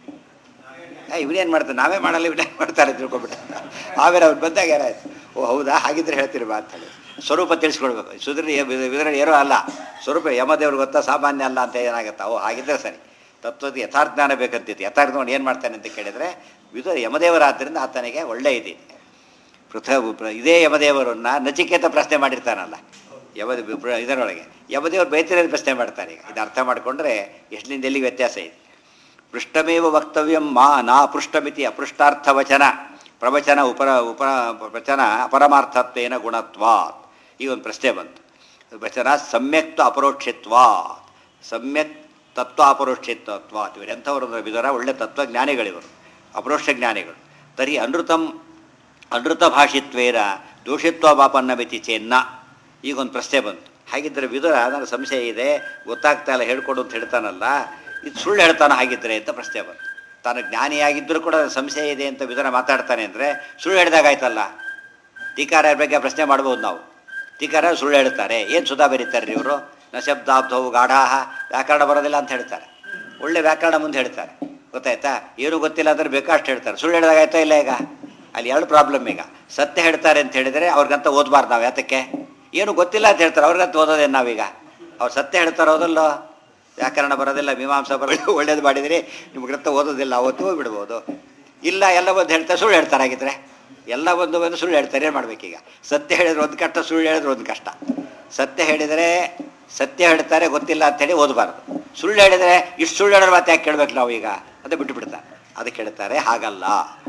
ಏ ಇವನೇನು ಮಾಡ್ತಾನೆ ನಾವೇ ಮಾಡಲ್ಲ ಇವನೇನು ಮಾಡ್ತಾರೆ ತಿಳ್ಕೊಂಬಿಟ್ಟು ಆಮೇಲೆ ಅವ್ರು ಬಂದಾಗ ಏನಾಯ್ತು ಓ ಹೌದಾ ಹಾಗಿದ್ರೆ ಹೇಳ್ತೀರಿ ಬಾ ಅಂತ ಹೇಳಿ ಸ್ವರೂಪ ತಿಳಿಸ್ಕೊಡ್ಬೇಕು ಸುಧೀರ್ ಇದರಲ್ಲಿ ಏನೋ ಅಲ್ಲ ಸ್ವರೂಪ ಯಮದೇವ್ರು ಗೊತ್ತಾ ಸಾಮಾನ್ಯ ಅಲ್ಲ ಅಂತ ಏನಾಗುತ್ತಾ ಓ ಹಾಗಿದ್ರೆ ಸರಿ ತತ್ವದ ಯಥಾರ್ಥಜ್ಞಾನ ಬೇಕಂತಿತ್ತು ಯಥಾರ್ಥ ನೋಡಿ ಏನು ಮಾಡ್ತಾನೆ ಅಂತ ಕೇಳಿದರೆ ಇದು ಯಮದೇವರಾದ್ದರಿಂದ ಆತನಿಗೆ ಒಳ್ಳೆ ಇದೆ ಪೃಥ ಪ್ರ- ಇದೇ ಯಮದೇವರನ್ನ ನಚಿಕೇತ ಪ್ರಶ್ನೆ ಮಾಡಿರ್ತಾನಲ್ಲ ಯಮ ಇದರೊಳಗೆ ಯಮದೇವರು ಬೇತಿರ ಪ್ರಶ್ನೆ ಮಾಡ್ತಾರೆ ಈಗ ಇದು ಅರ್ಥ ಮಾಡಿಕೊಂಡ್ರೆ ಎಷ್ಟರಿಂದ ಎಲ್ಲಿಗೆ ವ್ಯತ್ಯಾಸ ಇದೆ ಪೃಷ್ಟಮೇವ ವಕ್ತವ್ಯಂ ಮಾ ನಾ ಪೃಷ್ಟಮಿತಿ ಅಪೃಷ್ಟಾರ್ಥ ವಚನ ಪ್ರವಚನ ಉಪರ ಉಪ ವಚನ ಅಪರಮಾರ್ಥತ್ವೇನ ಗುಣತ್ವಾತ್ ಈ ಒಂದು ಪ್ರಶ್ನೆ ಬಂತು ವಚನ ಸಮ್ಯಕ್ತ ಅಪರೋಕ್ಷಿತ್ವಾ ಸಮ್ಯಕ್ ತತ್ವ ಅಪರೋಕ್ಷಿತ್ವಾತ್ ಇವರು ಎಂಥವರು ಅಂದ್ರೆ ಬಿದರ ಒಳ್ಳೆ ತತ್ವಜ್ಞಾನಿಗಳಿವರು ಅಪರೋಕ್ಷ ಜ್ಞಾನಿಗಳು ತರಿ ಅನೃತಂ ಅನೃತ ಭಾಷಿತ್ವೇನ ದೋಷಿತ್ವ ಪಾಪನ್ನ ಮಿತಿ ಚೇನ್ನ ಈಗ ಒಂದು ಪ್ರಶ್ನೆ ಬಂತು ಹಾಗಿದ್ದರೆ ವಿದುರ ನನಗೆ ಸಂಶಯ ಇದೆ ಗೊತ್ತಾಗ್ತಾ ಇಲ್ಲ ಹೇಳ್ಕೊಡು ಅಂತ ಹೇಳ್ತಾನಲ್ಲ ಇದು ಸುಳ್ಳು ಹೇಳ್ತಾನೆ ಹಾಗಿದ್ರೆ ಅಂತ ಪ್ರಶ್ನೆ ಬಂತು ತಾನು ಜ್ಞಾನಿಯಾಗಿದ್ದರೂ ಕೂಡ ಸಂಶಯ ಇದೆ ಅಂತ ವಿದುರ ಮಾತಾಡ್ತಾನೆ ಅಂದರೆ ಸುಳ್ಳು ಹೇಳಿದಾಗ ಆಯ್ತಲ್ಲ ಟೀಕಾರ ಬಗ್ಗೆ ಪ್ರಶ್ನೆ ಮಾಡ್ಬೋದು ನಾವು ಟೀಕಾರ ಸುಳ್ಳು ಹೇಳ್ತಾರೆ ಏನು ಸುಧಾ ಬರೀತಾರೆ ಇವರು ನ ಶಬ್ದಾಬ್ಧವು ಗಾಢಾಹ ವ್ಯಾಕರಣ ಬರೋದಿಲ್ಲ ಅಂತ ಹೇಳ್ತಾರೆ ಒಳ್ಳೆ ವ್ಯಾಕರಣ ಮುಂದೆ ಹೇಳ್ತಾರೆ ಗೊತ್ತಾಯ್ತಾ ಏನು ಗೊತ್ತಿಲ್ಲ ಅಂದ್ರೆ ಬೇಕಷ್ಟು ಹೇಳ್ತಾರೆ ಸುಳ್ಳು ಹೇಳಿದಾಗ ಆಯ್ತಾ ಇಲ್ಲ ಈಗ ಅಲ್ಲಿ ಎರಡು ಪ್ರಾಬ್ಲಮ್ ಈಗ ಸತ್ಯ ಹೇಳ್ತಾರೆ ಅಂತ ಹೇಳಿದರೆ ಅವ್ರಿಗಂತ ಓದಬಾರ್ದು ನಾವು ಯಾತಕ್ಕೆ ಏನು ಗೊತ್ತಿಲ್ಲ ಅಂತ ಹೇಳ್ತಾರೆ ಅವ್ರಿಗಂತ ಓದೋದೇನು ನಾವೀಗ ಅವ್ರು ಸತ್ಯ ಹೇಳ್ತಾರೆ ಓದಲ್ಲೋ ವ್ಯಾಕರಣ ಬರೋದಿಲ್ಲ ಮೀಮಾಂಸ ಬರೋದಿಲ್ಲ ಒಳ್ಳೇದು ಮಾಡಿದಿರಿ ನಿಮ್ಗೆ ಗ್ರಂಥ ಓದೋದಿಲ್ಲ ಅವತ್ತು ಹೋಗ್ಬಿಡ್ಬೋದು ಇಲ್ಲ ಎಲ್ಲ ಒಂದು ಹೇಳ್ತಾರೆ ಸುಳ್ಳು ಹೇಳ್ತಾರೆ ಹಾಗಿದ್ರೆ ಎಲ್ಲ ಒಂದು ಒಂದು ಸುಳ್ಳು ಹೇಳ್ತಾರೆ ಏನು ಮಾಡ್ಬೇಕೀಗ ಸತ್ಯ ಹೇಳಿದ್ರೆ ಒಂದು ಕಷ್ಟ ಸುಳ್ಳು ಹೇಳಿದ್ರೆ ಒಂದು ಕಷ್ಟ ಸತ್ಯ ಹೇಳಿದರೆ ಸತ್ಯ ಹೇಳ್ತಾರೆ ಗೊತ್ತಿಲ್ಲ ಅಂತೇಳಿ ಓದಬಾರ್ದು ಸುಳ್ಳು ಹೇಳಿದರೆ ಇಷ್ಟು ಸುಳ್ಳು ಹೇಳೋರು ಮತ್ತೆ ಯಾಕೆ ಕೇಳ್ಬೇಕು ನಾವು ಈಗ ಅಂತ ಬಿಟ್ಟು ಬಿಡ್ತಾರೆ ಅದಕ್ಕೆ ಹೇಳ್ತಾರೆ ಹಾಗಲ್ಲ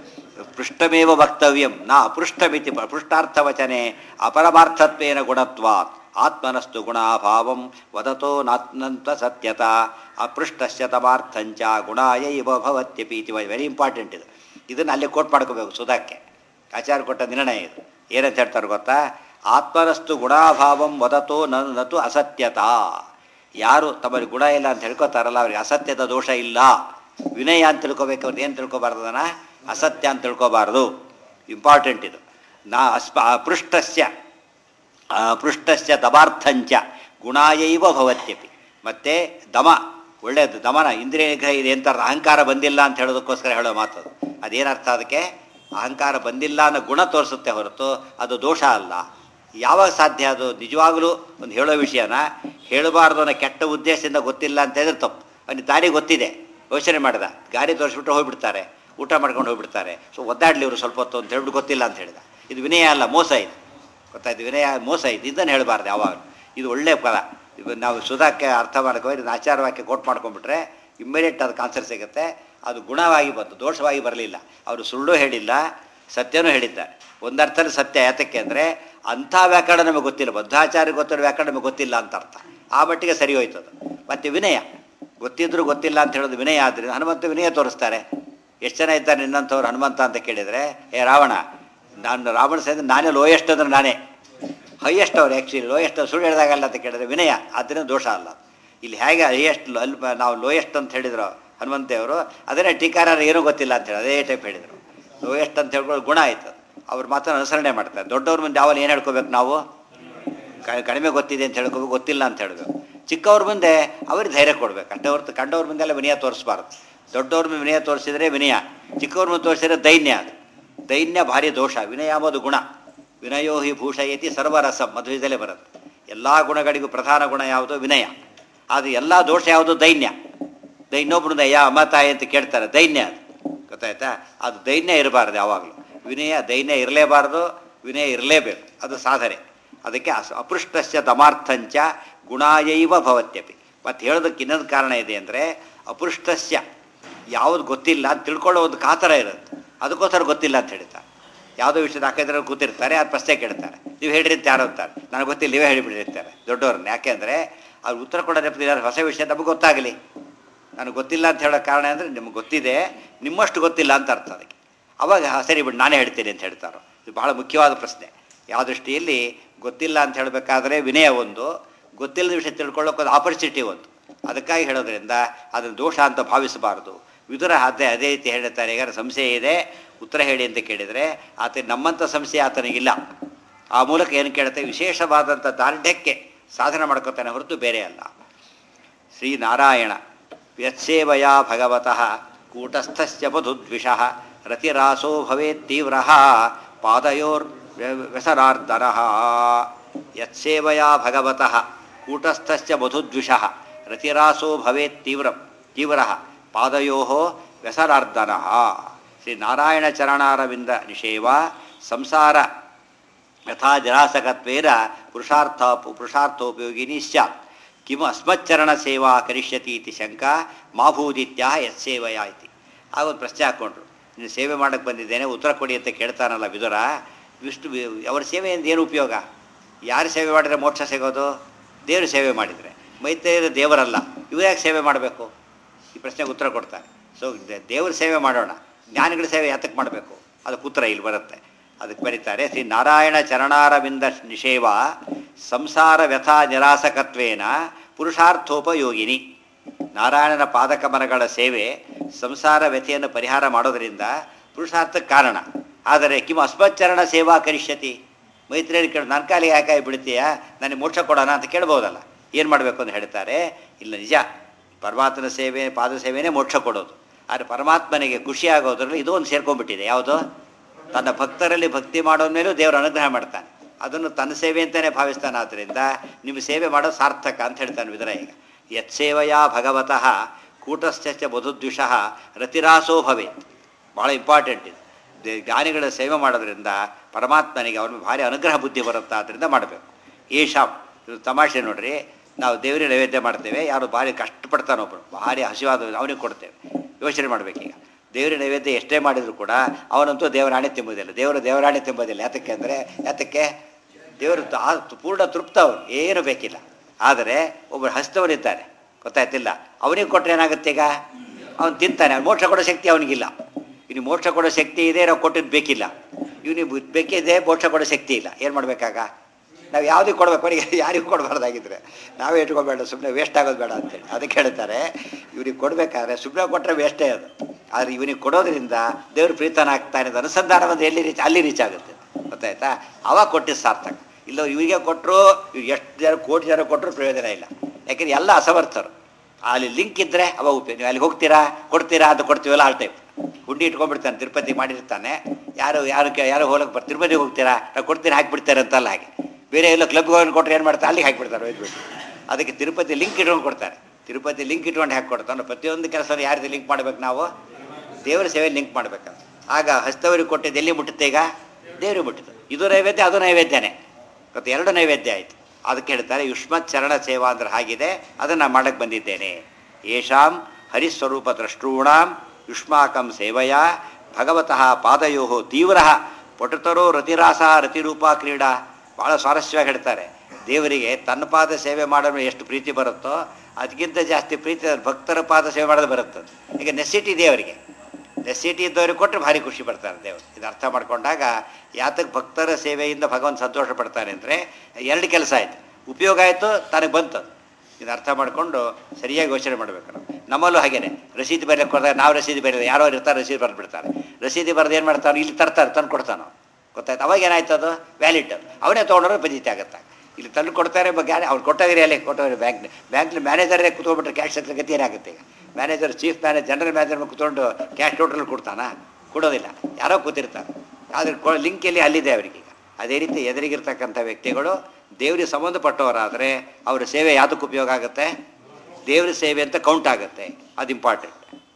ಪೃಷ್ಠಮೇವ ವಕ್ತವ್ಯಂ ನ ಅಪೃಷ್ಠಮಿತಿ ಪೃಷ್ಠಾರ್ಥವಚನೆ ಅಪರಮಾರ್ಥತ್ವೇನ ಗುಣತ್ವಾತ್ ಆತ್ಮನಸ್ತು ಗುಣಾಭಾವಂ ವದತೋ ನಾತ್ನಂತ ಸತ್ಯತ ಅಪೃಷ್ಟಸ್ಯ ತಮಾರ್ಥಂಚ ಗುಣಾಯ ಇವ ಭವತ್ಯಪಿ ಇತಿ ವೆರಿ ಇಂಪಾರ್ಟೆಂಟ್ ಇದು ಇದನ್ನು ಅಲ್ಲಿ ಕೋಟ್ ಮಾಡ್ಕೋಬೇಕು ಸುಧಾಕ್ಕೆ ಆಚಾರ್ಯ ಕೊಟ್ಟ ನಿರ್ಣಯ ಇದು ಏನಂತ ಹೇಳ್ತಾರೆ ಗೊತ್ತಾ ಆತ್ಮನಸ್ತು ಗುಣಾಭಾವಂ ವದತೋ ನ ನತು ಅಸತ್ಯತಾ ಯಾರು ತಮ್ಮಲ್ಲಿ ಗುಣ ಇಲ್ಲ ಅಂತ ಹೇಳ್ಕೊತಾರಲ್ಲ ಅವ್ರಿಗೆ ಅಸತ್ಯದ ದೋಷ ಇಲ್ಲ ವಿನಯ ಅಂತ ತಿಳ್ಕೊಬೇಕು ಅವ್ರು ಏನು ತಿಳ್ಕೊಬಾರ್ದು ಅದನ್ನು ಅಸತ್ಯ ಅಂತ ತಿಳ್ಕೊಬಾರ್ದು ಇಂಪಾರ್ಟೆಂಟ್ ಇದು ನಾ ಅಸ್ಪ ಅಪೃಷ್ಟಸ್ಯ ಅಪೃಷ್ಟಸ್ಯ ದಮಾರ್ಥಂಚ ಗುಣಾಯೈವ ಭವತ್ಯಪಿ ಮತ್ತು ದಮ ಒಳ್ಳೆಯದು ದಮನ ಇಂದ್ರಿಯ ನಿಗ್ರಹ ಇದೆ ಅಂತ ಅಹಂಕಾರ ಬಂದಿಲ್ಲ ಅಂತ ಹೇಳೋದಕ್ಕೋಸ್ಕರ ಹೇಳೋ ಮಾತು ಅದೇನರ್ಥ ಅದಕ್ಕೆ ಅಹಂಕಾರ ಬಂದಿಲ್ಲ ಅನ್ನೋ ಗುಣ ತೋರಿಸುತ್ತೆ ಹೊರತು ಅದು ದೋಷ ಅಲ್ಲ ಯಾವಾಗ ಸಾಧ್ಯ ಅದು ನಿಜವಾಗಲೂ ಒಂದು ಹೇಳೋ ವಿಷಯನ ಹೇಳಬಾರ್ದು ಅನ್ನೋ ಕೆಟ್ಟ ಉದ್ದೇಶದಿಂದ ಗೊತ್ತಿಲ್ಲ ಅಂತ ಹೇಳಿದ್ರೆ ತಪ್ಪು ಅವನಿಗೆ ದಾರಿ ಗೊತ್ತಿದೆ ಯೋಚನೆ ಮಾಡಿದ ಗಾಡಿ ತೋರಿಸ್ಬಿಟ್ಟು ಹೋಗ್ಬಿಡ್ತಾರೆ ಊಟ ಮಾಡ್ಕೊಂಡು ಹೋಗ್ಬಿಡ್ತಾರೆ ಸೊ ಒದ್ದಾಡ್ಲಿ ಇವರು ಸ್ವಲ್ಪ ಹೊತ್ತು ಅಂತ ಹೇಳ್ಬಿಟ್ಟು ಗೊತ್ತಿಲ್ಲ ಅಂತ ಹೇಳಿದ ಇದು ವಿನಯ ಅಲ್ಲ ಮೋಸ ಇದು ಗೊತ್ತಾಯ್ತು ವಿನಯ ಮೋಸ ಇದು ಇದನ್ನು ಹೇಳಬಾರ್ದು ಯಾವಾಗ ಇದು ಒಳ್ಳೆಯ ಪದ ಇವಾಗ ನಾವು ಸುಧಾಕ್ಕೆ ಅರ್ಥ ಮಾಡ್ಕೋ ಇದನ್ನು ಆಚಾರ ವಾಕ್ಯ ಕೋಟ್ ಮಾಡ್ಕೊಂಡ್ಬಿಟ್ರೆ ಇಮ್ಮಿಡಿಯೇಟ್ ಅದಕ್ಕೆ ಆನ್ಸರ್ ಸಿಗುತ್ತೆ ಅದು ಗುಣವಾಗಿ ಬಂತು ದೋಷವಾಗಿ ಬರಲಿಲ್ಲ ಅವರು ಸುಳ್ಳು ಹೇಳಿಲ್ಲ ಸತ್ಯನೂ ಹೇಳಿದ್ದಾರೆ ಒಂದರ್ಥದಲ್ಲಿ ಸತ್ಯ ಯಾತಕ್ಕೆ ಅಂದರೆ ಅಂಥ ವ್ಯಾಕರಣ ನಮಗೆ ಗೊತ್ತಿಲ್ಲ ಬದ್ಧಾಚಾರ್ಯ ಗೊತ್ತಿರೋ ವ್ಯಾಕರಣ ನಮಗೆ ಗೊತ್ತಿಲ್ಲ ಅಂತ ಅರ್ಥ ಆ ಮಟ್ಟಿಗೆ ಸರಿ ಹೋಯ್ತು ಅದು ಮತ್ತು ವಿನಯ ಗೊತ್ತಿದ್ರು ಗೊತ್ತಿಲ್ಲ ಅಂತ ಹೇಳೋದು ವಿನಯ ಆದ್ದರಿಂದ ಹನುಮಂತ ವಿನಯ ತೋರಿಸ್ತಾರೆ ಎಷ್ಟು ಜನ ಇದ್ದಾರೆ ನಿನ್ನಂಥವ್ರು ಹನುಮಂತ ಅಂತ ಕೇಳಿದರೆ ಏ ರಾವಣ ನಾನು ರಾವಣ ಸೇರಿದ್ರೆ ನಾನೇ ಲೋಯೆಸ್ಟ್ ಅಂದ್ರೆ ನಾನೇ ಹೈಯೆಸ್ಟ್ ಅವ್ರು ಆ್ಯಕ್ಚುಲಿ ಲೋಯೆಸ್ಟ್ ಸುಳ್ಳು ಹೇಳಿದಾಗಲ್ಲ ಅಂತ ಕೇಳಿದ್ರೆ ವಿನಯ ಆದ್ದರಿಂದ ದೋಷ ಅಲ್ಲ ಇಲ್ಲಿ ಹೇಗೆ ಹೈಯೆಸ್ಟ್ ಅಲ್ಪ ನಾವು ಲೋಯೆಸ್ಟ್ ಅಂತ ಹೇಳಿದ್ರು ಹನುಮಂತೆಯವರು ಅದನ್ನೇ ಟೀಕಾರರು ಏನೂ ಗೊತ್ತಿಲ್ಲ ಅಂತ ಹೇಳಿ ಅದೇ ಟೈಪ್ ಹೇಳಿದರು ಲೋಯೆಸ್ಟ್ ಅಂತ ಹೇಳ್ಕೊಳ್ಳೋ ಗುಣ ಆಯಿತು ಅವ್ರ ಮಾತನ್ನು ಅನುಸರಣೆ ಮಾಡ್ತಾರೆ ದೊಡ್ಡವ್ರ ಮುಂದೆ ಯಾವಾಗ ಏನು ಹೇಳ್ಕೋಬೇಕು ನಾವು ಕ- ಕಡಿಮೆ ಗೊತ್ತಿದೆ ಅಂತ ಹೇಳ್ಕೋಬೇಕು ಗೊತ್ತಿಲ್ಲ ಅಂತ ಹೇಳಬೇಕು ಚಿಕ್ಕವ್ರ ಮುಂದೆ ಅವ್ರಿಗೆ ಧೈರ್ಯ ಕೊಡ್ಬೇಕು ಅಷ್ಟೇ ಹೊರತು ಕಂಡವ್ರ ಮುಂದೆಲ್ಲ ವಿನಯ ತೋರಿಸ್ಬಾರ್ದು ದೊಡ್ಡವ್ರ ಮುಂದೆ ವಿನಯ ತೋರಿಸಿದ್ರೆ ವಿನಯ ಚಿಕ್ಕವ್ರ ಮುಂದೆ ತೋರಿಸಿದ್ರೆ ದೈನ್ಯ ಅದು ದೈನ್ಯ ಭಾರಿ ದೋಷ ವಿನಯ ಅಂಬೋದು ಗುಣ ವಿನಯೋ ಹಿ ಭೂಷಯತಿ ಸರ್ವರಸ ಮಧ್ವದಲ್ಲೇ ಬರುತ್ತೆ ಎಲ್ಲ ಗುಣಗಳಿಗೂ ಪ್ರಧಾನ ಗುಣ ಯಾವುದು ವಿನಯ ಅದು ಎಲ್ಲ ದೋಷ ಯಾವುದು ದೈನ್ಯ ದ ಇನ್ನೊಬ್ಬರಿಂದ ಯಾ ಅಮತಾಯಿ ಅಂತ ಕೇಳ್ತಾರೆ ದೈನ್ಯ ಅದು ಗೊತ್ತಾಯ್ತಾ ಅದು ದೈನ್ಯ ಇರಬಾರ್ದು ಯಾವಾಗಲೂ ವಿನಯ ದೈನ್ಯ ಇರಲೇಬಾರ್ದು ವಿನಯ ಇರಲೇಬೇಕು ಅದು ಸಾಧನೆ ಅದಕ್ಕೆ ಅಸ್ ಅಪೃಷ್ಟಸ್ಯ ದಮಾರ್ಥಂಚ ಗುಣಾಯೈವ ಭವತ್ಯಪಿ ಮತ್ತು ಹೇಳೋದಕ್ಕೆ ಇನ್ನೊಂದು ಕಾರಣ ಇದೆ ಅಂದರೆ ಅಪೃಷ್ಟಸ್ಯ ಯಾವುದು ಗೊತ್ತಿಲ್ಲ ಅಂತ ತಿಳ್ಕೊಳ್ಳೋ ಒಂದು ಕಾತರ ಇರುತ್ತೆ ಅದಕ್ಕೋಸ್ಕರ ಗೊತ್ತಿಲ್ಲ ಅಂತ ಹೇಳ್ತಾರೆ ಯಾವುದೋ ವಿಷಯದ ಹಾಕಿದ್ರೆ ಕೂತಿರ್ತಾರೆ ಅದು ಪ್ರಶ್ನೆ ಕೇಳ್ತಾರೆ ನೀವು ಹೇಳ್ರಿ ಅಂತ ಯಾರು ಅಂತಾರೆ ನನಗೆ ಗೊತ್ತಿಲ್ಲ ನೀವೇ ಹೇಳಿಬಿಟ್ಟಿರ್ತಾರೆ ದೊಡ್ಡವ್ರನ್ನ ಯಾಕೆಂದರೆ ಅವ್ರು ಉತ್ತರ ಕೊಡೋ ನೆಪದಿದ್ದಾರೆ ಹೊಸ ವಿಷಯ ನಮಗೆ ಗೊತ್ತಾಗಲಿ ನನಗೆ ಗೊತ್ತಿಲ್ಲ ಅಂತ ಹೇಳೋ ಕಾರಣ ಅಂದರೆ ನಿಮ್ಗೆ ಗೊತ್ತಿದೆ ನಿಮ್ಮಷ್ಟು ಗೊತ್ತಿಲ್ಲ ಅಂತ ಅರ್ಥ ಅದಕ್ಕೆ ಅವಾಗ "ಹಾ, ಸರಿ ಬಿಡು ನಾನೇ ಹೇಳ್ತೀನಿ ಅಂತ ಹೇಳ್ತಾರೋ ಇದು ಬಹಳ ಮುಖ್ಯವಾದ ಪ್ರಶ್ನೆ ಯಾವ ದೃಷ್ಟಿಯಲ್ಲಿ ಗೊತ್ತಿಲ್ಲ ಅಂತ ಹೇಳಬೇಕಾದ್ರೆ ವಿನಯ ಒಂದು ಗೊತ್ತಿಲ್ಲದ ವಿಷಯ ತಿಳ್ಕೊಳ್ಳೋಕೆ ಒಂದು ಆಪರ್ಚುನಿಟಿ ಒಂದು ಅದಕ್ಕಾಗಿ ಹೇಳೋದ್ರಿಂದ ಅದನ್ನು ದೋಷ ಅಂತ ಭಾವಿಸಬಾರದು ವಿದುರ ಅದೇ ಅದೇ ರೀತಿ ಹೇಳ್ತಾರೆ ಈಗ ಸಂಶಯ ಇದೆ ಉತ್ತರ ಹೇಳಿ ಅಂತ ಕೇಳಿದರೆ ಆತ ನಮ್ಮಂಥ ಸಂಶಯ ಆತನಿಗಿಲ್ಲ ಆ ಮೂಲಕ ಏನು ಕೇಳುತ್ತೆ ವಿಶೇಷವಾದಂಥ ದಾರ್ಢ್ಯಕ್ಕೆ ಸಾಧನೆ ಮಾಡ್ಕೋತಾನೆ ಹೊರತು ಬೇರೆ ಅಲ್ಲ ಶ್ರೀನಾರಾಯಣ ವ್ಯತ್ಸೇವಯ ಭಗವತಃ ಕೂಟಸ್ಥಸ್ಯ ಮಧುದ್ವಿಷಃ ರತಿರಾಸೋ ಭವೇತ್ ತೀವ್ರ ಪಾದಯೋರ್ ವ್ಯಸನಾರ್ದನ ಯತ್ಸೇವಯ ಭಗವತಃ ಕೂಟಸ್ಥಸ್ಯ ಮಧುದ್ವಿಷಃ ರತಿರಾಸೋ ಭವೇತ್ ತೀವ್ರ ತೀವ್ರ ಪಾದಯೋ ವ್ಯಸನಾರ್ದನ ಶ್ರೀನಾರಾಯಣ ಚರಣಾರವಿಂದ ನಿಷೇವ ಸಂಸಾರ ಯಥಾ ಜರಾಸಕತ್ವೇನ ಪುರುಷಾರ್ಥ ಪುರುಷಾರ್ಥೋಪಯೋಗಿನಿ ಸ್ಯಾತ್ ಕಿಮ ಅಸ್ಮಚ್ಚರಣ ಸೇವಾ ಕರಿಷ್ಯತಿ ಇತಿ ಶಂಕಾ ಮಾಭೂದಿತ್ಯ ಯತ್ಸೇವಯ ಇತಿ ಆಗ ಒಂದು ಪ್ರಶ್ನೆ ಹಾಕ್ಕೊಂಡ್ರು ನೀನು ಸೇವೆ ಮಾಡಕ್ಕೆ ಬಂದಿದ್ದೇನೆ ಉತ್ತರ ಕೊಡಿ ಅಂತ ಕೇಳ್ತಾನಲ್ಲ ವಿದುರ ವಿಷ್ಣು ಅವರ ಸೇವೆಯಿಂದ ಏನು ಉಪಯೋಗ ಯಾರು ಸೇವೆ ಮಾಡಿದರೆ ಮೋಕ್ಷ ಸಿಗೋದು ದೇವರು ಸೇವೆ ಮಾಡಿದರೆ ಮೈತ್ರಿಯರು ದೇವರಲ್ಲ ಇವ್ರು ಯಾಕೆ ಸೇವೆ ಮಾಡಬೇಕು ಈ ಪ್ರಶ್ನೆಗೆ ಉತ್ತರ ಕೊಡ್ತಾರೆ ಸೊ ದೇವ್ರ ಸೇವೆ ಮಾಡೋಣ ಜ್ಞಾನಿಗಳ ಸೇವೆ ಯಾತಕ್ಕೆ ಮಾಡಬೇಕು ಅದಕ್ಕೆ ಉತ್ತರ ಇಲ್ಲಿ ಬರುತ್ತೆ ಅದಕ್ಕೆ ಬರೀತಾರೆ ಶ್ರೀ ನಾರಾಯಣ ಚರಣಾರವಿಂದ ನಿಷೇವ ಸಂಸಾರ ವ್ಯಥಾ ನಿರಾಸಕತ್ವೇನ ಪುರುಷಾರ್ಥೋಪಯೋಗಿನಿ ನಾರಾಯಣನ ಪಾದಕಮನಗಳ ಸೇವೆ ಸಂಸಾರ ವ್ಯಥೆಯನ್ನು ಪರಿಹಾರ ಮಾಡೋದರಿಂದ ಪುರುಷಾರ್ಥಕ್ಕೆ ಕಾರಣ ಆದರೆ ಕಿಮ ಅಸ್ಮಚ್ಚರಣ ಸೇವಾ ಕರಿಷ್ಯತಿ ಮೈತ್ರಿಯಲ್ಲಿ ಕೇಳಿ ನನ್ನ ಕಾಲಿಗೆ ಯಾಕೆ ಬಿಡ್ತೀಯಾ ನನಗೆ ಮೋಕ್ಷ ಕೊಡೋಣ ಅಂತ ಕೇಳ್ಬೋದಲ್ಲ ಏನು ಮಾಡಬೇಕು ಅಂತ ಹೇಳ್ತಾರೆ ಇಲ್ಲ ನಿಜ ಪರಮಾತ್ಮನ ಸೇವೆ ಪಾದ ಸೇವೆನೇ ಮೋಕ್ಷ ಕೊಡೋದು ಆದರೆ ಪರಮಾತ್ಮನಿಗೆ ಖುಷಿ ಆಗೋದ್ರಲ್ಲಿ ಇದು ಒಂದು ಸೇರ್ಕೊಂಡ್ಬಿಟ್ಟಿದೆ ಯಾವುದು ತನ್ನ ಭಕ್ತರಲ್ಲಿ ಭಕ್ತಿ ಮಾಡೋದ ಮೇಲೂ ದೇವರು ಅನುಗ್ರಹ ಮಾಡ್ತಾನೆ ಅದನ್ನು ತನ್ನ ಸೇವೆ ಅಂತಲೇ ಭಾವಿಸ್ತಾನೆ ಆದ್ದರಿಂದ ನಿಮ್ಮ ಸೇವೆ ಮಾಡೋದು ಸಾರ್ಥಕ ಅಂತ ಹೇಳ್ತಾನೆ ವಿದರ ಈಗ ಯತ್ಸೇವೆಯ ಭಗವತಃ ಕೂಟಸ್ಥ್ಯ ಬಧುದ್ವಿಷಃ ರತಿರಾಸೋ ಭವೇತ್ ಭಾಳ ಇಂಪಾರ್ಟೆಂಟ್ ಇದು ದೇ ಜ್ಞಾನಿಗಳ ಸೇವೆ ಮಾಡೋದ್ರಿಂದ ಪರಮಾತ್ಮನಿಗೆ ಅವ್ರಿಗೆ ಭಾರಿ ಅನುಗ್ರಹ ಬುದ್ಧಿ ಬರುತ್ತೆ ಆದ್ದರಿಂದ ಮಾಡಬೇಕು ಏಷಾಮ್ ಇದು ತಮಾಷೆ ನೋಡ್ರಿ ನಾವು ದೇವರಿಗೆ ನೈವೇದ್ಯ ಮಾಡ್ತೇವೆ ಯಾರು ಭಾರಿ ಕಷ್ಟಪಡ್ತಾನೆ ಒಬ್ಬರು ಭಾರಿ ಹಸಿವಾದ ಅವನಿಗೆ ಕೊಡ್ತೇವೆ ಯೋಚನೆ ಮಾಡಬೇಕೀಗ ದೇವರ ನೈವೇದ್ಯ ಎಷ್ಟೇ ಮಾಡಿದ್ರು ಕೂಡ ಅವನಂತೂ ದೇವರಾಣೆ ತಿಂಬೋದಿಲ್ಲ ದೇವರು ದೇವರಾಣೆ ತಿಂಬೋದಿಲ್ಲ ಯಾತಕ್ಕೆ ಅಂದರೆ ಯಾತಕ್ಕೆ ದೇವರು ತ- ಆ ಪೂರ್ಣ ತೃಪ್ತ ಅವನು ಏನು ಬೇಕಿಲ್ಲ ಆದರೆ ಒಬ್ಬರು ಹಸ್ತವನಿದ್ದಾನೆ ಗೊತ್ತಾಯ್ತಿಲ್ಲ ಅವನಿಗೆ ಕೊಟ್ಟರೆ ಏನಾಗುತ್ತೆ ಈಗ ಅವನು ತಿಂತಾನೆ ಅವ್ನು ಮೋಕ್ಷ ಕೊಡೋ ಶಕ್ತಿ ಅವನಿಗಿಲ್ಲ ಇನ್ನು ಮೋಕ್ಷ ಕೊಡೋ ಶಕ್ತಿ ಇದೆ ನಾವು ಕೊಟ್ಟಿದ್ದು ಬೇಕಿಲ್ಲ ಇವನಿಗೆ ಬೇಕಿದೆ ಮೋಕ್ಷ ಕೊಡೋ ಶಕ್ತಿ ಇಲ್ಲ ಏನು ಮಾಡಬೇಕಾಗ ನಾವು ಯಾವುದಕ್ಕೆ ಕೊಡ್ಬೇಕು ಅವನಿಗೆ ಯಾರಿಗೂ ಕೊಡಬಾರ್ದಾಗಿದ್ರೆ ನಾವೇ ಇಟ್ಕೊಬೇಡ ಸುಮ್ಮನೆ ವೇಸ್ಟ್ ಆಗೋದು ಬೇಡ ಅಂತೇಳಿ ಅದಕ್ಕೆ ಹೇಳ್ತಾರೆ ಇವ್ರಿಗೆ ಕೊಡಬೇಕಾದ್ರೆ ಸುಮ್ಮನೆ ಕೊಟ್ಟರೆ ವೇಸ್ಟೇ ಅದು ಆದರೆ ಇವನಿಗೆ ಕೊಡೋದ್ರಿಂದ ದೇವರು ಪ್ರೀತನಾಗ್ತಾನೆ ಅಂತ ಅನುಸಂಧಾನ ಬಂದು ಎಲ್ಲಿ ರೀಚ್ ಅಲ್ಲಿ ರೀಚ್ ಆಗುತ್ತೆ ಗೊತ್ತಾಯ್ತಾ ಅವಾಗ ಕೊಟ್ಟಿದ್ದು ಸಾರ್ಥಕ ಇಲ್ಲ ಇವರಿಗೆ ಕೊಟ್ಟರು ಇವ್ರು ಎಷ್ಟು ಜನ ಕೋಟಿ ಜನ ಕೊಟ್ಟರು ಪ್ರಯೋಜನ ಇಲ್ಲ ಯಾಕೆಂದ್ರೆ ಎಲ್ಲ ಅಸಮರ್ಥರು ಅಲ್ಲಿ ಲಿಂಕ್ ಇದ್ದರೆ ಅವಾಗ ಉಪಯೋಗ ನೀವು ಅಲ್ಲಿಗೆ ಹೋಗ್ತೀರಾ ಕೊಡ್ತೀರಾ ಅಂತ ಕೊಡ್ತೀವಲ್ಲ ಆಲ್ ಟೈಪ್ ಹುಂಡಿ ಇಟ್ಕೊಂಡ್ಬಿಡ್ತಾನೆ ತಿರುಪತಿ ಮಾಡಿರ್ತಾನೆ ಯಾರು ಯಾರು ಕೆ- ಯಾರು ಹೋಗಕ್ಕೆ ಬರ್ ತಿರುಪತಿಗೆ ಹೋಗ್ತೀರಾ ನಾವು ಕೊಡ್ತೀನಿ ಹಾಕಿಬಿಡ್ತಾರೆ ಅಂತಲ್ಲ ಹಾಗೆ ಬೇರೆ ಎಲ್ಲ ಕ್ಲಬ್ಗೆ ಹೋಗಿ ಕೊಟ್ಟರೆ ಏನು ಮಾಡ್ತಾರೆ ಅಲ್ಲಿಗೆ ಹಾಕಿಬಿಡ್ತಾರೆ ಒಯ್ದ್ಬಿಟ್ಟು ಅದಕ್ಕೆ ತಿರುಪತಿ ಲಿಂಕ್ ಇಟ್ಕೊಂಡು ಕೊಡ್ತಾರೆ ತಿರುಪತಿ ಲಿಂಕ್ ಇಟ್ಕೊಂಡು ಹಾಕಿ ಕೊಡ್ತಾನೆ ಪ್ರತಿಯೊಂದು ಕೆಲಸ ಯಾರ್ದು ಲಿಂಕ್ ಮಾಡ್ಬೇಕು ನಾವು ದೇವರ ಸೇವೆ ಲಿಂಕ್ ಮಾಡ್ಬೇಕಂತ ಆಗ ಹಸ್ತವರಿಗೆ ಕೊಟ್ಟಿದ್ದು ಎಲ್ಲಿ ಮುಟ್ಟುತ್ತೆ ಈಗ ದೇವರು ಮುಟ್ಟಿತು ಇದು ನೈವೇದ್ಯ ಅದು ನೈವೇದ್ಯನೇ ಮತ್ತು ಎರಡು ನೈವೇದ್ಯ ಆಯಿತು ಅದಕ್ಕೆ ಹೇಳ್ತಾರೆ ಯುಷ್ಮತ್ ಚರಣ ಸೇವಾ ಅಂದ್ರೆ ಹಾಗಿದೆ ಅದನ್ನು ಮಾಡಕ್ಕೆ ಬಂದಿದ್ದೇನೆ ಯೇಷಾಂ ಹರಿಸ್ವರೂಪ ದ್ರಷ್ಟॄಣಾಂ ಯುಷ್ಮಾಕಂ ಸೇವೆಯ ಭಗವತಃ ಪಾದಯೋ ತೀವ್ರ ಪಟುತರೋ ರತಿರಾಸ ರತಿರೂಪ ಕ್ರೀಡಾ ಭಾಳ ಸ್ವಾರಸ್ಯವಾಗಿ ಹೇಳ್ತಾರೆ ದೇವರಿಗೆ ತನ್ನ ಪಾದ ಸೇವೆ ಮಾಡಲು ಎಷ್ಟು ಪ್ರೀತಿ ಬರುತ್ತೋ ಅದಕ್ಕಿಂತ ಜಾಸ್ತಿ ಪ್ರೀತಿ ಭಕ್ತರ ಪಾದ ಸೇವೆ ಮಾಡೋದು ಬರುತ್ತೆ ಈಗ ನೆಸಿಟಿ ದೇವರಿಗೆ ನೆಸಿಟಿ ಇದ್ದವ್ರಿಗೆ ಕೊಟ್ಟರೆ ಭಾರಿ ಖುಷಿ ಪಡ್ತಾರೆ ದೇವರು ಇದು ಅರ್ಥ ಮಾಡ್ಕೊಂಡಾಗ ಯಾತಕ್ಕೆ ಭಕ್ತರ ಸೇವೆಯಿಂದ ಭಗವಂತ ಸಂತೋಷ ಪಡ್ತಾನೆ ಅಂದರೆ ಎರಡು ಕೆಲಸ ಆಯಿತು ಉಪಯೋಗ ಆಯಿತು ತನಗೆ ಬಂತು ಇದು ಅರ್ಥ ಮಾಡಿಕೊಂಡು ಸರಿಯಾಗಿ ಯೋಚನೆ ಮಾಡಬೇಕು ನಾವು ನಮ್ಮಲ್ಲೂ ಹಾಗೇನೆ ರಸೀದಿ ಬರೆಯಕ್ಕೆ ಹೋದಾಗ ನಾವು ರಸೀದಿ ಬರೆಯೋದು ಯಾರೋ ಇರ್ತಾರೆ ರಸೀದಿ ಬರೆದ್ಬಿಡ್ತಾರೆ ರಸೀದಿ ಬರೆದು ಏನು ಮಾಡ್ತಾರೆ ಇಲ್ಲಿ ತರ್ತಾರೆ ತಂದು ಕೊಡ್ತಾನೆ ಅವ್ನು. ಗೊತ್ತಾಯ್ತು ಅವಾಗ ಏನಾಯ್ತು ಅದು ವ್ಯಾಲಿಡ್ ಅದು ಅವನೇ ತೊಗೊಂಡ್ರೆ ಬಜೀತಿ ಆಗುತ್ತೆ ಇಲ್ಲಿ ತಂದು ಕೊಡ್ತಾರೆ ಬಗ್ಗೆ ಅವ್ರು ಕೊಟ್ಟೋಗಿರಿ ಅಲ್ಲಿ ಕೊಟ್ಟೋಗಿರಿ ಬ್ಯಾಂಕ್ ಬ್ಯಾಂಕ್ಲಿ ಮ್ಯಾನೇಜರೇ ಕೂತ್ಕೊಂಡ್ಬಿಟ್ರೆ ಕ್ಯಾಶ್ ಹತ್ರ ಗತಿ ಏನಾಗುತ್ತೆ ಈಗ manager chief manager general manager ಕೂತ್ಕೊಂಡು ಕ್ಯಾಶ್ ಟೋಟಲ್ ಕೊಡ್ತಾನಾ ಕೊಡೋದಿಲ್ಲ ಯಾರೋ ಕೂತಿರ್ತಾರೆ ಆದರೆ ಕೊ ಲಿಂಕ್ ಎಲ್ಲಿ ಅಲ್ಲಿದೆ ಅವರಿಗೀಗ ಅದೇ ರೀತಿ ಎದುರಿಗಿರ್ತಕ್ಕಂಥ ವ್ಯಕ್ತಿಗಳು ದೇವರಿಗೆ ಸಂಬಂಧಪಟ್ಟವರಾದರೆ ಅವರ ಸೇವೆ ಯಾವುದಕ್ಕೆ ಉಪಯೋಗ ಆಗುತ್ತೆ ದೇವರ ಸೇವೆ ಅಂತ ಕೌಂಟ್ ಆಗುತ್ತೆ ಅದು ಇಂಪಾರ್ಟೆಂಟ್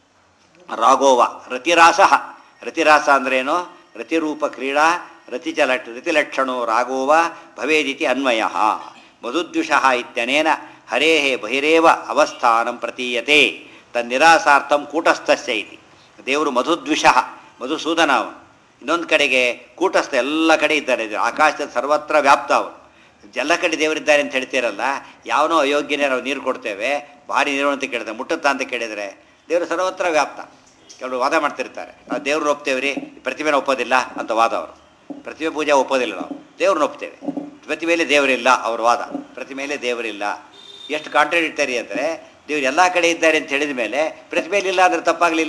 ರಾಘೋವ ರತಿರಾಸ ರತಿರಾಸ ಅಂದ್ರೇನು ರತಿರೂಪ ಕ್ರೀಡಾ ರತಿಚಲ ರತಿಲಕ್ಷಣೋ ರಾಘೋವ ಭವೇದಿತಿ ಅನ್ವಯ ಮಧುದ್ವಿಷ ಇತ್ಯನೇನ ಹರೇ ಬಹಿರೇವ ಅವಸ್ಥಾನಂ ಪ್ರತೀಯತೆ ತನ್ನಿರಾಸಾರ್ಥಂ ಕೂಟಸ್ಥಸ್ಯ ಇತಿ ದೇವರು ಮಧುದ್ವಿಷ ಮಧುಸೂದನ ಅವನು ಇನ್ನೊಂದು ಕಡೆಗೆ ಕೂಟಸ್ಥ ಎಲ್ಲ ಕಡೆ ಇದ್ದಾರೆ ಆಕಾಶದ ಸರ್ವತ್ರ ವ್ಯಾಪ್ತ ಅವನು ಎಲ್ಲ ಕಡೆ ದೇವರಿದ್ದಾರೆ ಅಂತ ಹೇಳ್ತೀರಲ್ಲ ಯಾವನೋ ಅಯೋಗ್ಯನೇ ನಾವು ನೀರು ಕೊಡ್ತೇವೆ ಭಾರಿ ನೀರು ಅಂತ ಕೇಳಿದ್ರೆ ಮುಟ್ಟುತ್ತಾ ಅಂತ ಕೇಳಿದರೆ ದೇವರು ಸರ್ವತ್ರ ವ್ಯಾಪ್ತ ಕೆಲವರು ವಾದ ಮಾಡ್ತಿರ್ತಾರೆ ನಾವು ದೇವ್ರನ್ನ ಒಪ್ತೇವ್ರಿ ಪ್ರತಿಮೆನ ಒಪ್ಪೋದಿಲ್ಲ ಅಂತ ವಾದ ಅವರು ಪ್ರತಿಮೆ ಪೂಜೆ ಒಪ್ಪೋದಿಲ್ಲ ನಾವು ದೇವ್ರನ್ನ ಒಪ್ತೇವೆ ಪ್ರತಿಮೆಯಲ್ಲಿ ದೇವರಿಲ್ಲ ಅವ್ರ ವಾದ ಪ್ರತಿಮೆಯಲ್ಲಿ ದೇವರಿಲ್ಲ ಎಷ್ಟು ಕಾಂಟ್ರಾಡಿಕ್ಟರಿ ಅಂದರೆ ದೇವ್ರು ಎಲ್ಲ ಕಡೆ ಇದ್ದಾರೆ ಅಂತ ಹೇಳಿದ ಮೇಲೆ ಪ್ರತಿಮೆಯಲ್ಲಿ ಇಲ್ಲ ಅಂದರೆ ತಪ್ಪಾಗಲಿಲ್ಲ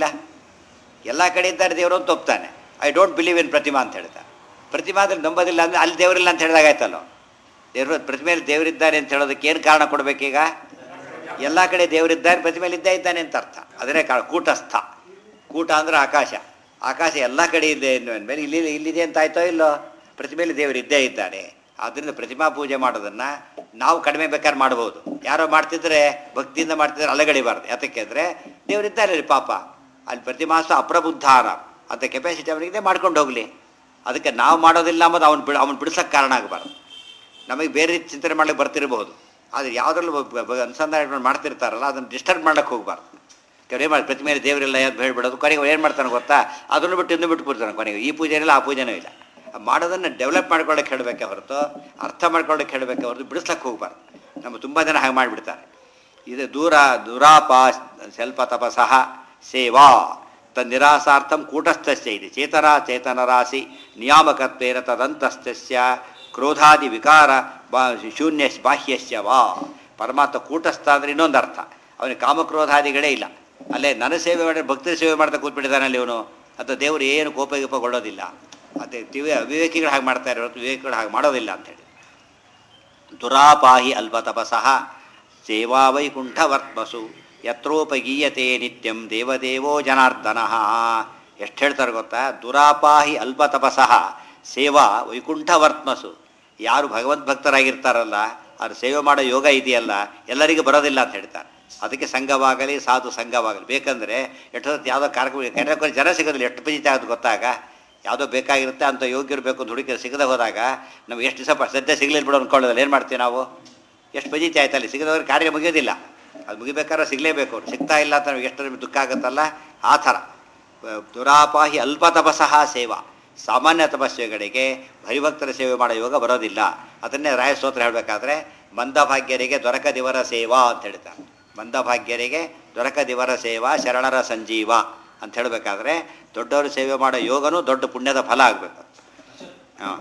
ಎಲ್ಲ ಕಡೆ ಇದ್ದಾರೆ ದೇವರು ಅಂತ ಒಪ್ತಾನೆ I don't believe in pratima ಅಂತ ಹೇಳ್ತಾರೆ ಪ್ರತಿಮಾ ಅಂದ್ರೆ ನಂಬೋದಿಲ್ಲ ಅಂದರೆ ಅಲ್ಲಿ ದೇವರಿಲ್ಲ ಅಂತ ಹೇಳಿದಾಗ ಆಯ್ತಲ್ಲ ದೇವರು ಪ್ರತಿಮೆಯಲ್ಲಿ ದೇವರಿದ್ದಾರೆ ಅಂತ ಹೇಳೋದಕ್ಕೆ ಏನು ಕಾರಣ ಕೊಡಬೇಕೀಗ ಎಲ್ಲ ಕಡೆ ದೇವರಿದ್ದಾರೆ ಪ್ರತಿಮೆಯಲ್ಲಿ ಇದ್ದೇ ಇದ್ದಾನೆ ಅಂತ ಅರ್ಥ ಅದನ್ನೇ ಕಾರಣ ಕೂಟಸ್ಥ ಕೂಟ ಅಂದ್ರೆ ಆಕಾಶ ಆಕಾಶ ಎಲ್ಲ ಕಡೆ ಇದೆ ಮೇಲೆ ಇಲ್ಲಿ ಇಲ್ಲಿದೆ ಅಂತ ಆಯ್ತೋ ಇಲ್ಲೋ ಪ್ರತಿಮೆಯಲ್ಲಿ ದೇವರು ಇದ್ದೇ ಇದ್ದಾನೆ ಆದ್ದರಿಂದ ಪ್ರತಿಮಾ ಪೂಜೆ ಮಾಡೋದನ್ನು ನಾವು ಕಡಿಮೆ ಬೇಕಾದ್ರೆ ಮಾಡ್ಬೋದು ಯಾರೋ ಮಾಡ್ತಿದ್ರೆ ಭಕ್ತಿಯಿಂದ ಮಾಡ್ತಿದ್ರೆ ಅಲಗಡಿಬಾರ್ದು ಯಾತಕ್ಕೆ ಅಂದರೆ ದೇವರಿದ್ದಾರೆ ರೀ ಪಾಪ ಅಲ್ಲಿ ಪ್ರತಿಮಾಸ ಅಪ್ರಬುದ್ಧಾನ ಅಂತ ಕೆಪಾಸಿಟಿ ಅವನಿಗಿದೆ ಮಾಡ್ಕೊಂಡು ಹೋಗಲಿ ಅದಕ್ಕೆ ನಾವು ಮಾಡೋದಿಲ್ಲ ಅಂಬೋದು ಅವ್ನು ಬಿಡ ಅವ್ನು ಬಿಡಿಸೋಕ್ಕೆ ಕಾರಣ ಆಗಬಾರ್ದು ನಮಗೆ ಬೇರೆ ರೀತಿ ಚಿಂತನೆ ಮಾಡ್ಲಿಕ್ಕೆ ಬರ್ತಿರಬಹುದು ಆದರೆ ಯಾವುದ್ರಲ್ಲೂ ಬ- ಬ- ಅನುಸಂಧಾನ ಇಟ್ಕೊಂಡು ಮಾಡ್ತಿರ್ತಾರಲ್ಲ ಅದನ್ನು ಡಿಸ್ಟರ್ಬ್ ಮಾಡಕ್ಕೆ ಹೋಗ್ಬಾರ್ದು ಕೆಲವು ಏನು ಮಾಡಿ ಪ್ರತಿ ಮೇಲೆ ದೇವರಿಲ್ಲ ಅಂತ ಹೇಳ್ಬಿಡೋದು ಕೊನೆಗೆ ಏನು ಮಾಡ್ತಾನೆ ಗೊತ್ತಾ ಅದನ್ನು ಬಿಟ್ಟು ಇನ್ನೂ ಬಿಟ್ಟು ಬಿಡ್ತಾನೆ ಕೊನೆಗೆ ಈ ಪೂಜೆ ಇಲ್ಲ ಆ ಪೂಜೆನೂ ಇಲ್ಲ ಆ ಮಾಡೋದನ್ನು ಡೆವಲಪ್ ಮಾಡ್ಕೊಳ್ಳೋಕೆ ಹೇಳಬೇಕೆ ಹೊರತು ಅರ್ಥ ಮಾಡ್ಕೊಳ್ಳೋಕೆ ಹೇಳಬೇಕೆ ಹೊರತು ಬಿಡಿಸ್ಲಕ್ಕೆ ಹೋಗ್ಬಾರ್ದು ನಮ್ಮ ತುಂಬ ಜನ ಹಾಗೆ ಮಾಡಿಬಿಡ್ತಾರೆ ಇದು ದೂರ ದುರಾಪ ಸ್ವಲ್ಪ ತಪಸಃ ಸೇವಾ ತನ್ನಿರಾಸಾರ್ಥಂ ಕೂಟಸ್ಥಸ್ಯ ಇದೆ ಚೇತನ ಚೇತನರಾಶಿ ನಿಯಾಮಕತ್ವೇನ ತದಂತಸ್ಥಸ್ಯ ಕ್ರೋಧಾದಿ ವಿಕಾರ ಬಾ ಶೂನ್ಯ ಬಾಹ್ಯಸ್ಯ ವಾ ಪರಮಾತ್ಮ ಕೂಟಸ್ಥ ಅಂದರೆ ಇನ್ನೊಂದು ಅರ್ಥ ಅವನಿಗೆ ಕಾಮಕ್ರೋಧಾದಿಗಳೇ ಇಲ್ಲ ಅಲ್ಲೇ ನನ್ನ ಸೇವೆ ಮಾಡಿ ಭಕ್ತರ ಸೇವೆ ಮಾಡ್ತಾ ಕೂತ್ಬಿಟ್ಟಿದ್ದಾನಲ್ಲಿ ಇವನು ಅಥವಾ ದೇವರು ಏನು ಕೋಪ ಗೀಪಗೊಳ್ಳೋದಿಲ್ಲ ಅದೇ ದಿವ್ಯ ವಿವೇಕಿಗಳು ಹಾಗೆ ಮಾಡ್ತಾರೆ ಹೊರತು ವಿವೇಕಿಗಳು ಹಾಗೆ ಮಾಡೋದಿಲ್ಲ ಅಂತೇಳಿ ದುರಾಪಾಹಿ ಅಲ್ಪತಪಸಃ ಸೇವಾ ವೈಕುಂಠವರ್ತ್ಮಸು ಯತ್ರೋಪಗೀಯತೆ ನಿತ್ಯಂ ದೇವದೇವೋ ಜನಾರ್ದನ ಎಷ್ಟು ಹೇಳ್ತಾರೆ ಗೊತ್ತಾ ದುರಾಪಾಹಿ ಅಲ್ಪತಪಸಃ ಸೇವಾ ವೈಕುಂಠವರ್ತ್ಮಸು ಯಾರು ಭಗವಂತ ಭಕ್ತರಾಗಿರ್ತಾರಲ್ಲ ಅವ್ರ ಸೇವೆ ಮಾಡೋ ಯೋಗ ಇದೆಯಲ್ಲ ಎಲ್ಲರಿಗೂ ಬರೋದಿಲ್ಲ ಅಂತ ಹೇಳ್ತಾರೆ ಅದಕ್ಕೆ ಸಂಘವಾಗಲಿ ಸಾಧು ಸಂಘವಾಗಲಿ ಬೇಕಂದರೆ ಎಷ್ಟು ಹೊತ್ತು ಯಾವುದೋ ಕಾರ್ಯಕ್ರಮ ಕಾರ್ಯಕ್ರಮ ಜನ ಸಿಗೋದಿಲ್ಲ ಎಷ್ಟು ಪಜಿತ ಆಗೋದು ಗೊತ್ತಾಗ ಯಾವುದೋ ಬೇಕಾಗಿರುತ್ತೆ ಅಂತ ಯೋಗ್ಯರು ಬೇಕು ಅಂತ ಹುಡುಕಿ ಸಿಗದೆ ಹೋದಾಗ ನಾವು ಎಷ್ಟು ದಿವಸ ಪ- ಸದ್ಯ ಸಿಗಲಿಲ್ಲ ಬಿಡು ಅಂದ್ಕೊಳ್ಳೋದಿಲ್ಲ ಏನು ಮಾಡ್ತೀವಿ ನಾವು ಎಷ್ಟು ಪಜಿತಿ ಆಯ್ತಲ್ಲಿ ಸಿಗದವ್ರ ಕಾರ್ಯ ಮುಗಿಯೋದಿಲ್ಲ ಅದು ಮುಗಿಬೇಕಾದ್ರೆ ಸಿಗಲೇಬೇಕು ಅವ್ರು ಸಿಗ್ತಾ ಇಲ್ಲ ಅಂತ ನಮ್ಗೆ ಎಷ್ಟು ದುಃಖ ಆಗುತ್ತಲ್ಲ ಆ ಥರ ದುರಾಪಾಹಿ ಅಲ್ಪ ತಪಸಃ ಸೇವಾ ಸಾಮಾನ್ಯ ತಪಸ್ವಿಗಳಿಗೆ ಹರಿಭಕ್ತರ ಸೇವೆ ಮಾಡೋ ಯೋಗ ಬರೋದಿಲ್ಲ ಅದನ್ನೇ ರಾಯ ಸ್ತೋತ್ರ ಹೇಳಬೇಕಾದ್ರೆ ಮಂದಭಾಗ್ಯರಿಗೆ ದೊರಕದಿವರ ಸೇವಾ ಅಂತ ಹೇಳ್ತಾರೆ ಮಂದಭಾಗ್ಯರಿಗೆ ದೊರಕದಿವರ ಸೇವಾ ಶರಣರ ಸಂಜೀವ ಅಂತ ಹೇಳಬೇಕಾದ್ರೆ ದೊಡ್ಡವರು ಸೇವೆ ಮಾಡೋ ಯೋಗನೂ ದೊಡ್ಡ ಪುಣ್ಯದ ಫಲ ಆಗಬೇಕು ಹಾಂ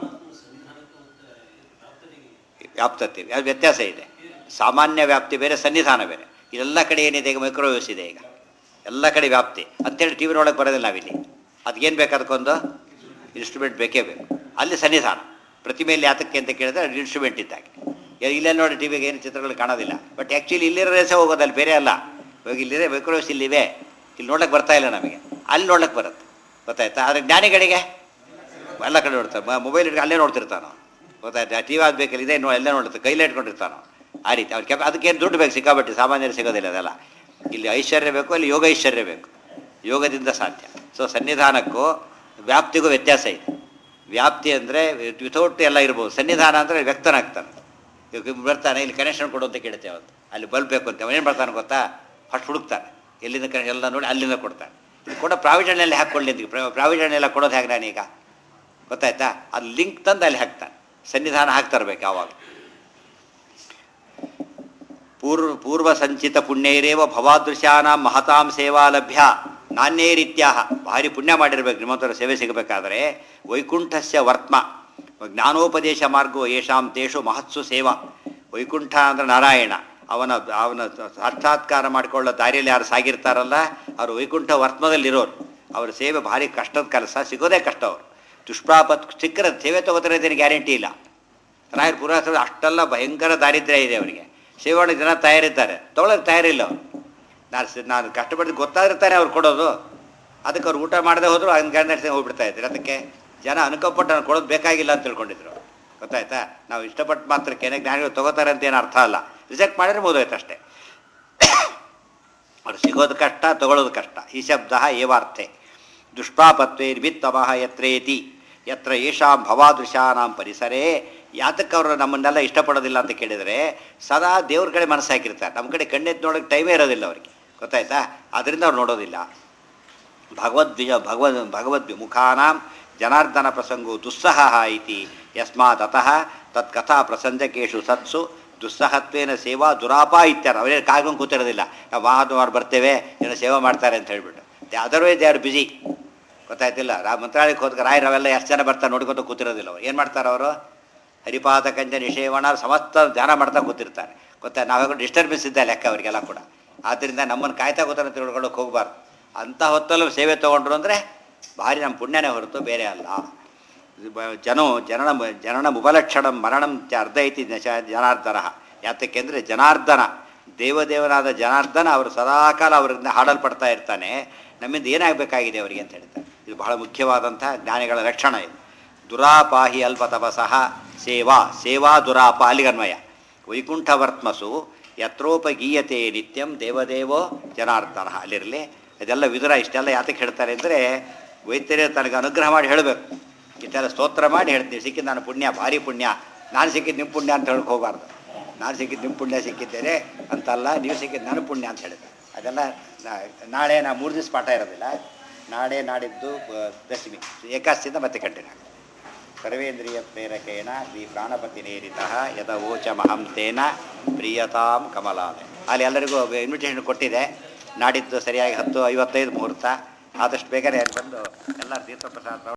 ವ್ಯಾಪ್ತತೆ ಅದು ವ್ಯತ್ಯಾಸ ಇದೆ ಸಾಮಾನ್ಯ ವ್ಯಾಪ್ತಿ ಬೇರೆ ಸನ್ನಿಧಾನ ಬೇರೆ ಇದೆಲ್ಲ ಕಡೆ ಏನಿದೆ ಈಗ ಮೈಕ್ರೋವೇವ್ಸ್ ಇದೆ ಈಗ ಎಲ್ಲ ಕಡೆ ವ್ಯಾಪ್ತಿ ಅಂತೇಳಿ ಟಿ ವಿನೊಳಗೆ ಬರೋದಿಲ್ಲ ನಾವಿಲ್ಲಿ ಅದಕ್ಕೇನು ಬೇಕು ಅದಕ್ಕೊಂದು ಇನ್ಸ್ಟ್ರೂಮೆಂಟ್ ಬೇಕೇ ಬೇಕು ಅಲ್ಲಿ ಸನ್ನಿಧಾನ ಪ್ರತಿಮೆಯಲ್ಲಿ ಯಾತಕ್ಕೆ ಅಂತ ಕೇಳಿದ್ರೆ ಅದು ಇನ್ಸ್ಟ್ರೂಮೆಂಟ್ ಇದ್ದಾಗೆ ಈಗ ಇಲ್ಲೇ ನೋಡಿ ಟಿ ವಿಗೆ ಏನು ಚಿತ್ರಗಳು ಕಾಣೋದಿಲ್ಲ ಬಟ್ ಆ್ಯಕ್ಚುಲಿ ಇಲ್ಲಿರೋ ರೇಸೇ ಹೋಗೋದಲ್ಲಿ ಬೇರೆ ಅಲ್ಲ ಇವಾಗ ಇಲ್ಲಿದೆ ಮೈಕ್ರೋವೇವ್ಸ್ ಇಲ್ಲಿವೆ ಇಲ್ಲಿ ನೋಡ್ಲಿಕ್ಕೆ ಬರ್ತಾ ಇಲ್ಲ ನಮಗೆ ಅಲ್ಲಿ ನೋಡ್ಲಿಕ್ಕೆ ಬರುತ್ತೆ ಗೊತ್ತಾಯ್ತಾ ಆದರೆ ಜ್ಞಾನಿಗಳಿಗೆ ಎಲ್ಲ ಕಡೆ ನೋಡ್ತಾರೆ ಮೊಬೈಲ್ ಇಟ್ಕೊಂಡು ಅಲ್ಲೇ ನೋಡ್ತಿರ್ತಾನೋ ಗೊತ್ತಾಯ್ತಾ ಟಿ ವಿ ಆಗಬೇಕಲ್ಲ ಇದೇ ನೋ ಎಲ್ಲ ನೋಡುತ್ತೆ ಕೈಲೇ ಇಟ್ಕೊಂಡಿರ್ತಾನೋ ಆ ರೀತಿ ಅವ್ರ ಕೆಪ ಅದಕ್ಕೇನು ದುಡ್ಡು ಬೇಕು ಸಿಕ್ಕಾಬಟ್ಟೆ ಸಾಮಾನ್ಯರು ಸಿಗೋದಿಲ್ಲ ಅದೆಲ್ಲ ಇಲ್ಲಿ ಐಶ್ವರ್ಯ ಬೇಕು ಅಲ್ಲಿ ಯೋಗ ಐಶ್ವರ್ಯ ಬೇಕು ಯೋಗದಿಂದ ಸಾಧ್ಯ ಸೊ ಸನ್ನಿಧಾನಕ್ಕೂ ವ್ಯಾಪ್ತಿಗೂ ವ್ಯತ್ಯಾಸ ಇದೆ ವ್ಯಾಪ್ತಿ ಅಂದರೆ ವಿತೌಟ್ ಎಲ್ಲ ಇರ್ಬೋದು ಸನ್ನಿಧಾನ ಅಂದರೆ ವ್ಯಕ್ತನಾಗ್ತಾನೆ ಇವಾಗ ಬರ್ತಾನೆ ಇಲ್ಲಿ ಕನೆಕ್ಷನ್ ಕೊಡು ಅಂತ ಕೇಳ್ತೇವೆ ಅವತ್ತು ಅಲ್ಲಿ ಬಲ್ಬ್ ಬೇಕು ಅಂತ ಅವನೇನು ಬರ್ತಾನೆ ಗೊತ್ತಾ ಫಸ್ಟ್ ಹುಡುಕ್ತಾನೆ ಎಲ್ಲಿಂದ ಕನೆ ಎಲ್ಲ ನೋಡಿ ಅಲ್ಲಿಂದ ಕೊಡ್ತಾನೆ ಇದು ಕೂಡ ಪ್ರಾವಿಷನಲ್ಲಿ ಹಾಕ್ಕೊಳ್ಳಿ ಅಂತ ಪ್ರಾವಿಷನ್ ಎಲ್ಲ ಕೊಡೋದು ಹೇಗೆ ನಾನೀಗ ಗೊತ್ತಾಯ್ತಾ ಅದು ಲಿಂಕ್ ತಂದು ಅಲ್ಲಿ ಹಾಕ್ತಾನೆ ಸನ್ನಿಧಾನ ಹಾಕ್ತರ್ಬೇಕು ಯಾವಾಗ ಪೂರ್ವ ಪೂರ್ವ ಸಂಚಿತ ಪುಣ್ಯೈರೇವ ಭವಾದೃಶ್ಯಾನ ಮಹತಾಂ ಸೇವಾ ಲಭ್ಯ ನಾಣ್ಯೇ ರೀತ್ಯಾಹ ಭಾರಿ ಪುಣ್ಯ ಮಾಡಿರ್ಬೇಕು ನಿಮ್ಮಂಥವ್ರ ಸೇವೆ ಸಿಗಬೇಕಾದ್ರೆ ವೈಕುಂಠಸ್ಯ ವರ್ತ್ಮ ಜ್ಞಾನೋಪದೇಶ ಮಾರ್ಗೋ ಯೇಷಾಂ ತೇಷು ಮಹತ್ಸು ಸೇವಾ ವೈಕುಂಠ ಅಂದ್ರೆ ನಾರಾಯಣ ಅವನ ಅವನ ಸಾಕ್ಷಾತ್ಕಾರ ಮಾಡಿಕೊಳ್ಳೋ ದಾರಿಯಲ್ಲಿ ಯಾರು ಸಾಗಿರ್ತಾರಲ್ಲ ಅವರು ವೈಕುಂಠ ವರ್ತ್ಮದಲ್ಲಿರೋರು ಅವ್ರ ಸೇವೆ ಭಾರಿ ಕಷ್ಟದ ಕೆಲಸ ಸಿಗೋದೇ ಕಷ್ಟ ಅವರು ದುಷ್ಪ್ರಾಪತ್ ಸಿಕ್ಕರೆ ಸೇವೆ ತಗೋತಾರೆ ಇದೇನು ಗ್ಯಾರಂಟಿ ಇಲ್ಲ ರಾಯರ ಪುರಾತನ ಅಷ್ಟೆಲ್ಲ ಭಯಂಕರ ದಾರಿದ್ರ್ಯ ಇದೆ ಅವರಿಗೆ ಸೇವಣೆ ಜನ ತಯಾರಿದ್ದಾರೆ ತೊಗೊಳಕ್ಕೆ ತಯಾರಿಲ್ಲ ಅವರು ನಾನು ಸ- ನಾನು ಕಷ್ಟಪಟ್ಟು ಗೊತ್ತಾಗಿರ್ತಾರೆ ಅವ್ರು ಕೊಡೋದು ಅದಕ್ಕೆ ಅವ್ರು ಊಟ ಮಾಡದೆ ಹೋದ್ರು ಹಂಗೆ ಹೋಗ್ಬಿಡ್ತಾ ಇದ್ರು ಅದಕ್ಕೆ ಜನ ಅನುಕಂಪಟ್ಟು ನಾನು ಕೊಡೋದು ಬೇಕಾಗಿಲ್ಲ ಅಂತ ತಿಳ್ಕೊಂಡಿದ್ರು ಗೊತ್ತಾಯ್ತಾ ನಾವು ಇಷ್ಟಪಟ್ಟು ಮಾತ್ರಕ್ಕೆ ಜ್ಞಾನಿಗಳು ತಗೋತಾರೆ ಅಂತ ಏನು ಅರ್ಥ ಅಲ್ಲ ರಿಜೆಕ್ಟ್ ಮಾಡಿದ್ರೆ ಮುಗಿದೋಯ್ತು ಅಷ್ಟೇ ಅವ್ರು ಸಿಗೋದು ಕಷ್ಟ ತಗೊಳ್ಳೋದು ಕಷ್ಟ ಈ ಶಬ್ದ ಏವಾರ್ಥೆ ದುಷ್ಪ್ರಾಪತ್ವೇ ನಿಮಿತ್ತಮಃ ಯತ್ರೇತಿ ಯತ್ರ ಯೇಷಾಂ ಭವಾದೃಶಾನಾಂ ಪರಿಸರೇ ಯಾತಕ್ಕೆ ಅವರು ನಮ್ಮನ್ನೆಲ್ಲ ಇಷ್ಟಪಡೋದಿಲ್ಲ ಅಂತ ಕೇಳಿದರೆ ಸದಾ ದೇವ್ರ ಕಡೆ ಮನಸ್ಸು ಹಾಕಿರ್ತಾರೆ ನಮ್ಮ ಕಡೆ ಕಣ್ಣೆದ್ದು ನೋಡೋಕ್ಕೆ ಟೈಮೇ ಇರೋದಿಲ್ಲ ಅವರಿಗೆ ಗೊತ್ತಾಯ್ತಾ ಅದರಿಂದ ಅವ್ರು ನೋಡೋದಿಲ್ಲ ಭಗವದ್ವಿಜ ಭಗವದ್ ಭಗವದ್ವಿಮುಖಾನಾಂ ಜನಾರ್ದನ ಪ್ರಸಂಗೋ ದುಸ್ಸಹ ಇತಿ ಯಸ್ಮಾತ್ ಅತಃ ತತ್ಕಥಾ ಪ್ರಸಂಜಕೇಶು ಸತ್ಸು ದುಸ್ಸಹತ್ವೇನ ಸೇವಾ ದುರಾಪ ಇತ್ಯಾರ ಅವರೇ ಕಾಯ್ಕೊಂಡು ಕೂತಿರೋದಿಲ್ಲ ನಾವು ಮಹಾತ್ಮಾರು ಬರ್ತೇವೆ ಏನೋ ಸೇವೆ ಮಾಡ್ತಾರೆ ಅಂತ ಹೇಳ್ಬಿಟ್ಟು ಅದರ್ವೈಸ್ ದೇ ಆರ್ ಬಿಜಿ ಗೊತ್ತಾಯ್ತಿಲ್ಲ ರಾ ಮಂತ್ರಾಲಯಕ್ಕೆ ಹೋದ ರಾಯರು ಅವೆಲ್ಲ ಎಷ್ಟು ಜನ ಬರ್ತಾರೆ ನೋಡ್ಕೊತ ಕೂತಿರೋದಿಲ್ಲ ಅವ್ರು ಏನು ಮಾಡ್ತಾರೆ ಅವರು ಹರಿಪಾದ ಕಂಜ ನಿಷೇವಣ ಸಮಸ್ತ ಧ್ಯಾನ ಮಾಡ್ತಾ ಕೂತಿರ್ತಾರೆ ಗೊತ್ತಾ ನಾವಾಗ ಡಿಸ್ಟರ್ಬೆನ್ಸ್ ಇದ್ದ ಲೆಕ್ಕ ಅವರಿಗೆಲ್ಲ ಕೂಡ ಆದ್ದರಿಂದ ನಮ್ಮನ್ನು ಕಾಯ್ತಾ ಕೂತಾನೆ ತಿಳ್ಕೊಳ್ಳೋಕೆ ಹೋಗ್ಬಾರ್ದು ಅಂಥ ಹೊತ್ತಲ್ಲೂ ಸೇವೆ ತೊಗೊಂಡ್ರು ಅಂದರೆ ಭಾರಿ ನಮ್ಮ ಪುಣ್ಯನೇ ಹೊರತು ಬೇರೆ ಅಲ್ಲ ಇದು ಬ- ಜನೋ ಜನನ ಜನನ ಉಪಲಕ್ಷಣಂ ಮರಣಂ ಚ ಅರ್ಧ ಐತಿ ದಶ- ಜನಾರ್ದನ ಯಾತಕ್ಕೆ ಅಂದರೆ ಜನಾರ್ದನ ದೇವದೇವನಾದ ಜನಾರ್ದನ ಅವರು ಸದಾಕಾಲ ಅವರಿಂದ ಹಾಡಲ್ಪಡ್ತಾ ಇರ್ತಾನೆ ನಮ್ಮಿಂದ ಏನಾಗಬೇಕಾಗಿದೆ ಅವರಿಗೆ ಅಂತ ಹೇಳ್ತಾರೆ ಇದು ಬಹಳ ಮುಖ್ಯವಾದಂಥ ಜ್ಞಾನಿಗಳ ಲಕ್ಷಣ ಇದು ದುರಾಪಾಹಿ ಅಲ್ಪ ತಪಸಃ ಸೇವಾ ಸೇವಾ ದುರಾಪ ಅಲ್ಲಿಗನ್ವಯ ವೈಕುಂಠವರ್ತ್ಮಸು ಯತ್ರೋಪಗೀಯತೆ ನಿತ್ಯಂ ದೇವದೇವೋ ಜನಾರ್ದನ ಅಲ್ಲಿರಲಿ ಇದೆಲ್ಲ ವಿದುರ ಇಷ್ಟೆಲ್ಲ ಯಾತಕ್ಕೆ ಹೇಳ್ತಾರೆ ಅಂದರೆ ವೈದ್ಯರೇ ತನಗೆ ಅನುಗ್ರಹ ಮಾಡಿ ಹೇಳಬೇಕು ಇಷ್ಟೆಲ್ಲ ಸ್ತೋತ್ರ ಮಾಡಿ ಹೇಳ್ತೀವಿ ಸಿಕ್ಕಿದ್ದು ನಾನು ಪುಣ್ಯ ಭಾರಿ ಪುಣ್ಯ ನಾನು ಸಿಕ್ಕಿದ್ದು ನಿಮ್ಮ ಪುಣ್ಯ ಅಂತ ಹೇಳಕ್ಕೆ ಹೋಗಬಾರ್ದು ನಾನು ಸಿಕ್ಕಿದ್ದು ನಿಮ್ಮ ಪುಣ್ಯ ಸಿಕ್ಕಿದ್ದೇನೆ ಅಂತಲ್ಲ ನೀವು ಸಿಕ್ಕಿದ್ದು ನನ್ನ ಪುಣ್ಯ ಅಂತ ಹೇಳಿದೆ ಅದೆಲ್ಲ ನಾ- ನಾಳೆ ನಾ ಮೂರು ದಿವಸ ಪಾಠ ಇರೋದಿಲ್ಲ ನಾಳೆ ನಾಡಿದ್ದು ಬ- ದಶಮಿ ಏಕಾಸ್ತಿಯಿಂದ ಮತ್ತೆ ಕಂಟಿನ್ಯೂ ಆಗುತ್ತೆ ಸರ್ವೇಂದ್ರಿಯ ಪ್ರೇರಕೇಣ ಶ್ರೀ ಪ್ರಾಣಪತಿ ನೇರಿತ ಯದ ಓಚ ಮಹಂತೇನ ಪ್ರಿಯತಾಂ ಕಮಲಾದೆ ಅಲ್ಲಿ ಎಲ್ಲರಿಗೂ ಇನ್ವಿಟೇಷನ್ ಕೊಟ್ಟಿದೆ ನಾಡಿದ್ದು ಸರಿಯಾಗಿ ಹತ್ತು ಐವತ್ತೈದು ಮುಹೂರ್ತ ಆದಷ್ಟು ಬೇಗನೆ ಅಲ್ಲಿ ಬಂದು ಎಲ್ಲ ತೀರ್ಥಪ್ರಸಾದ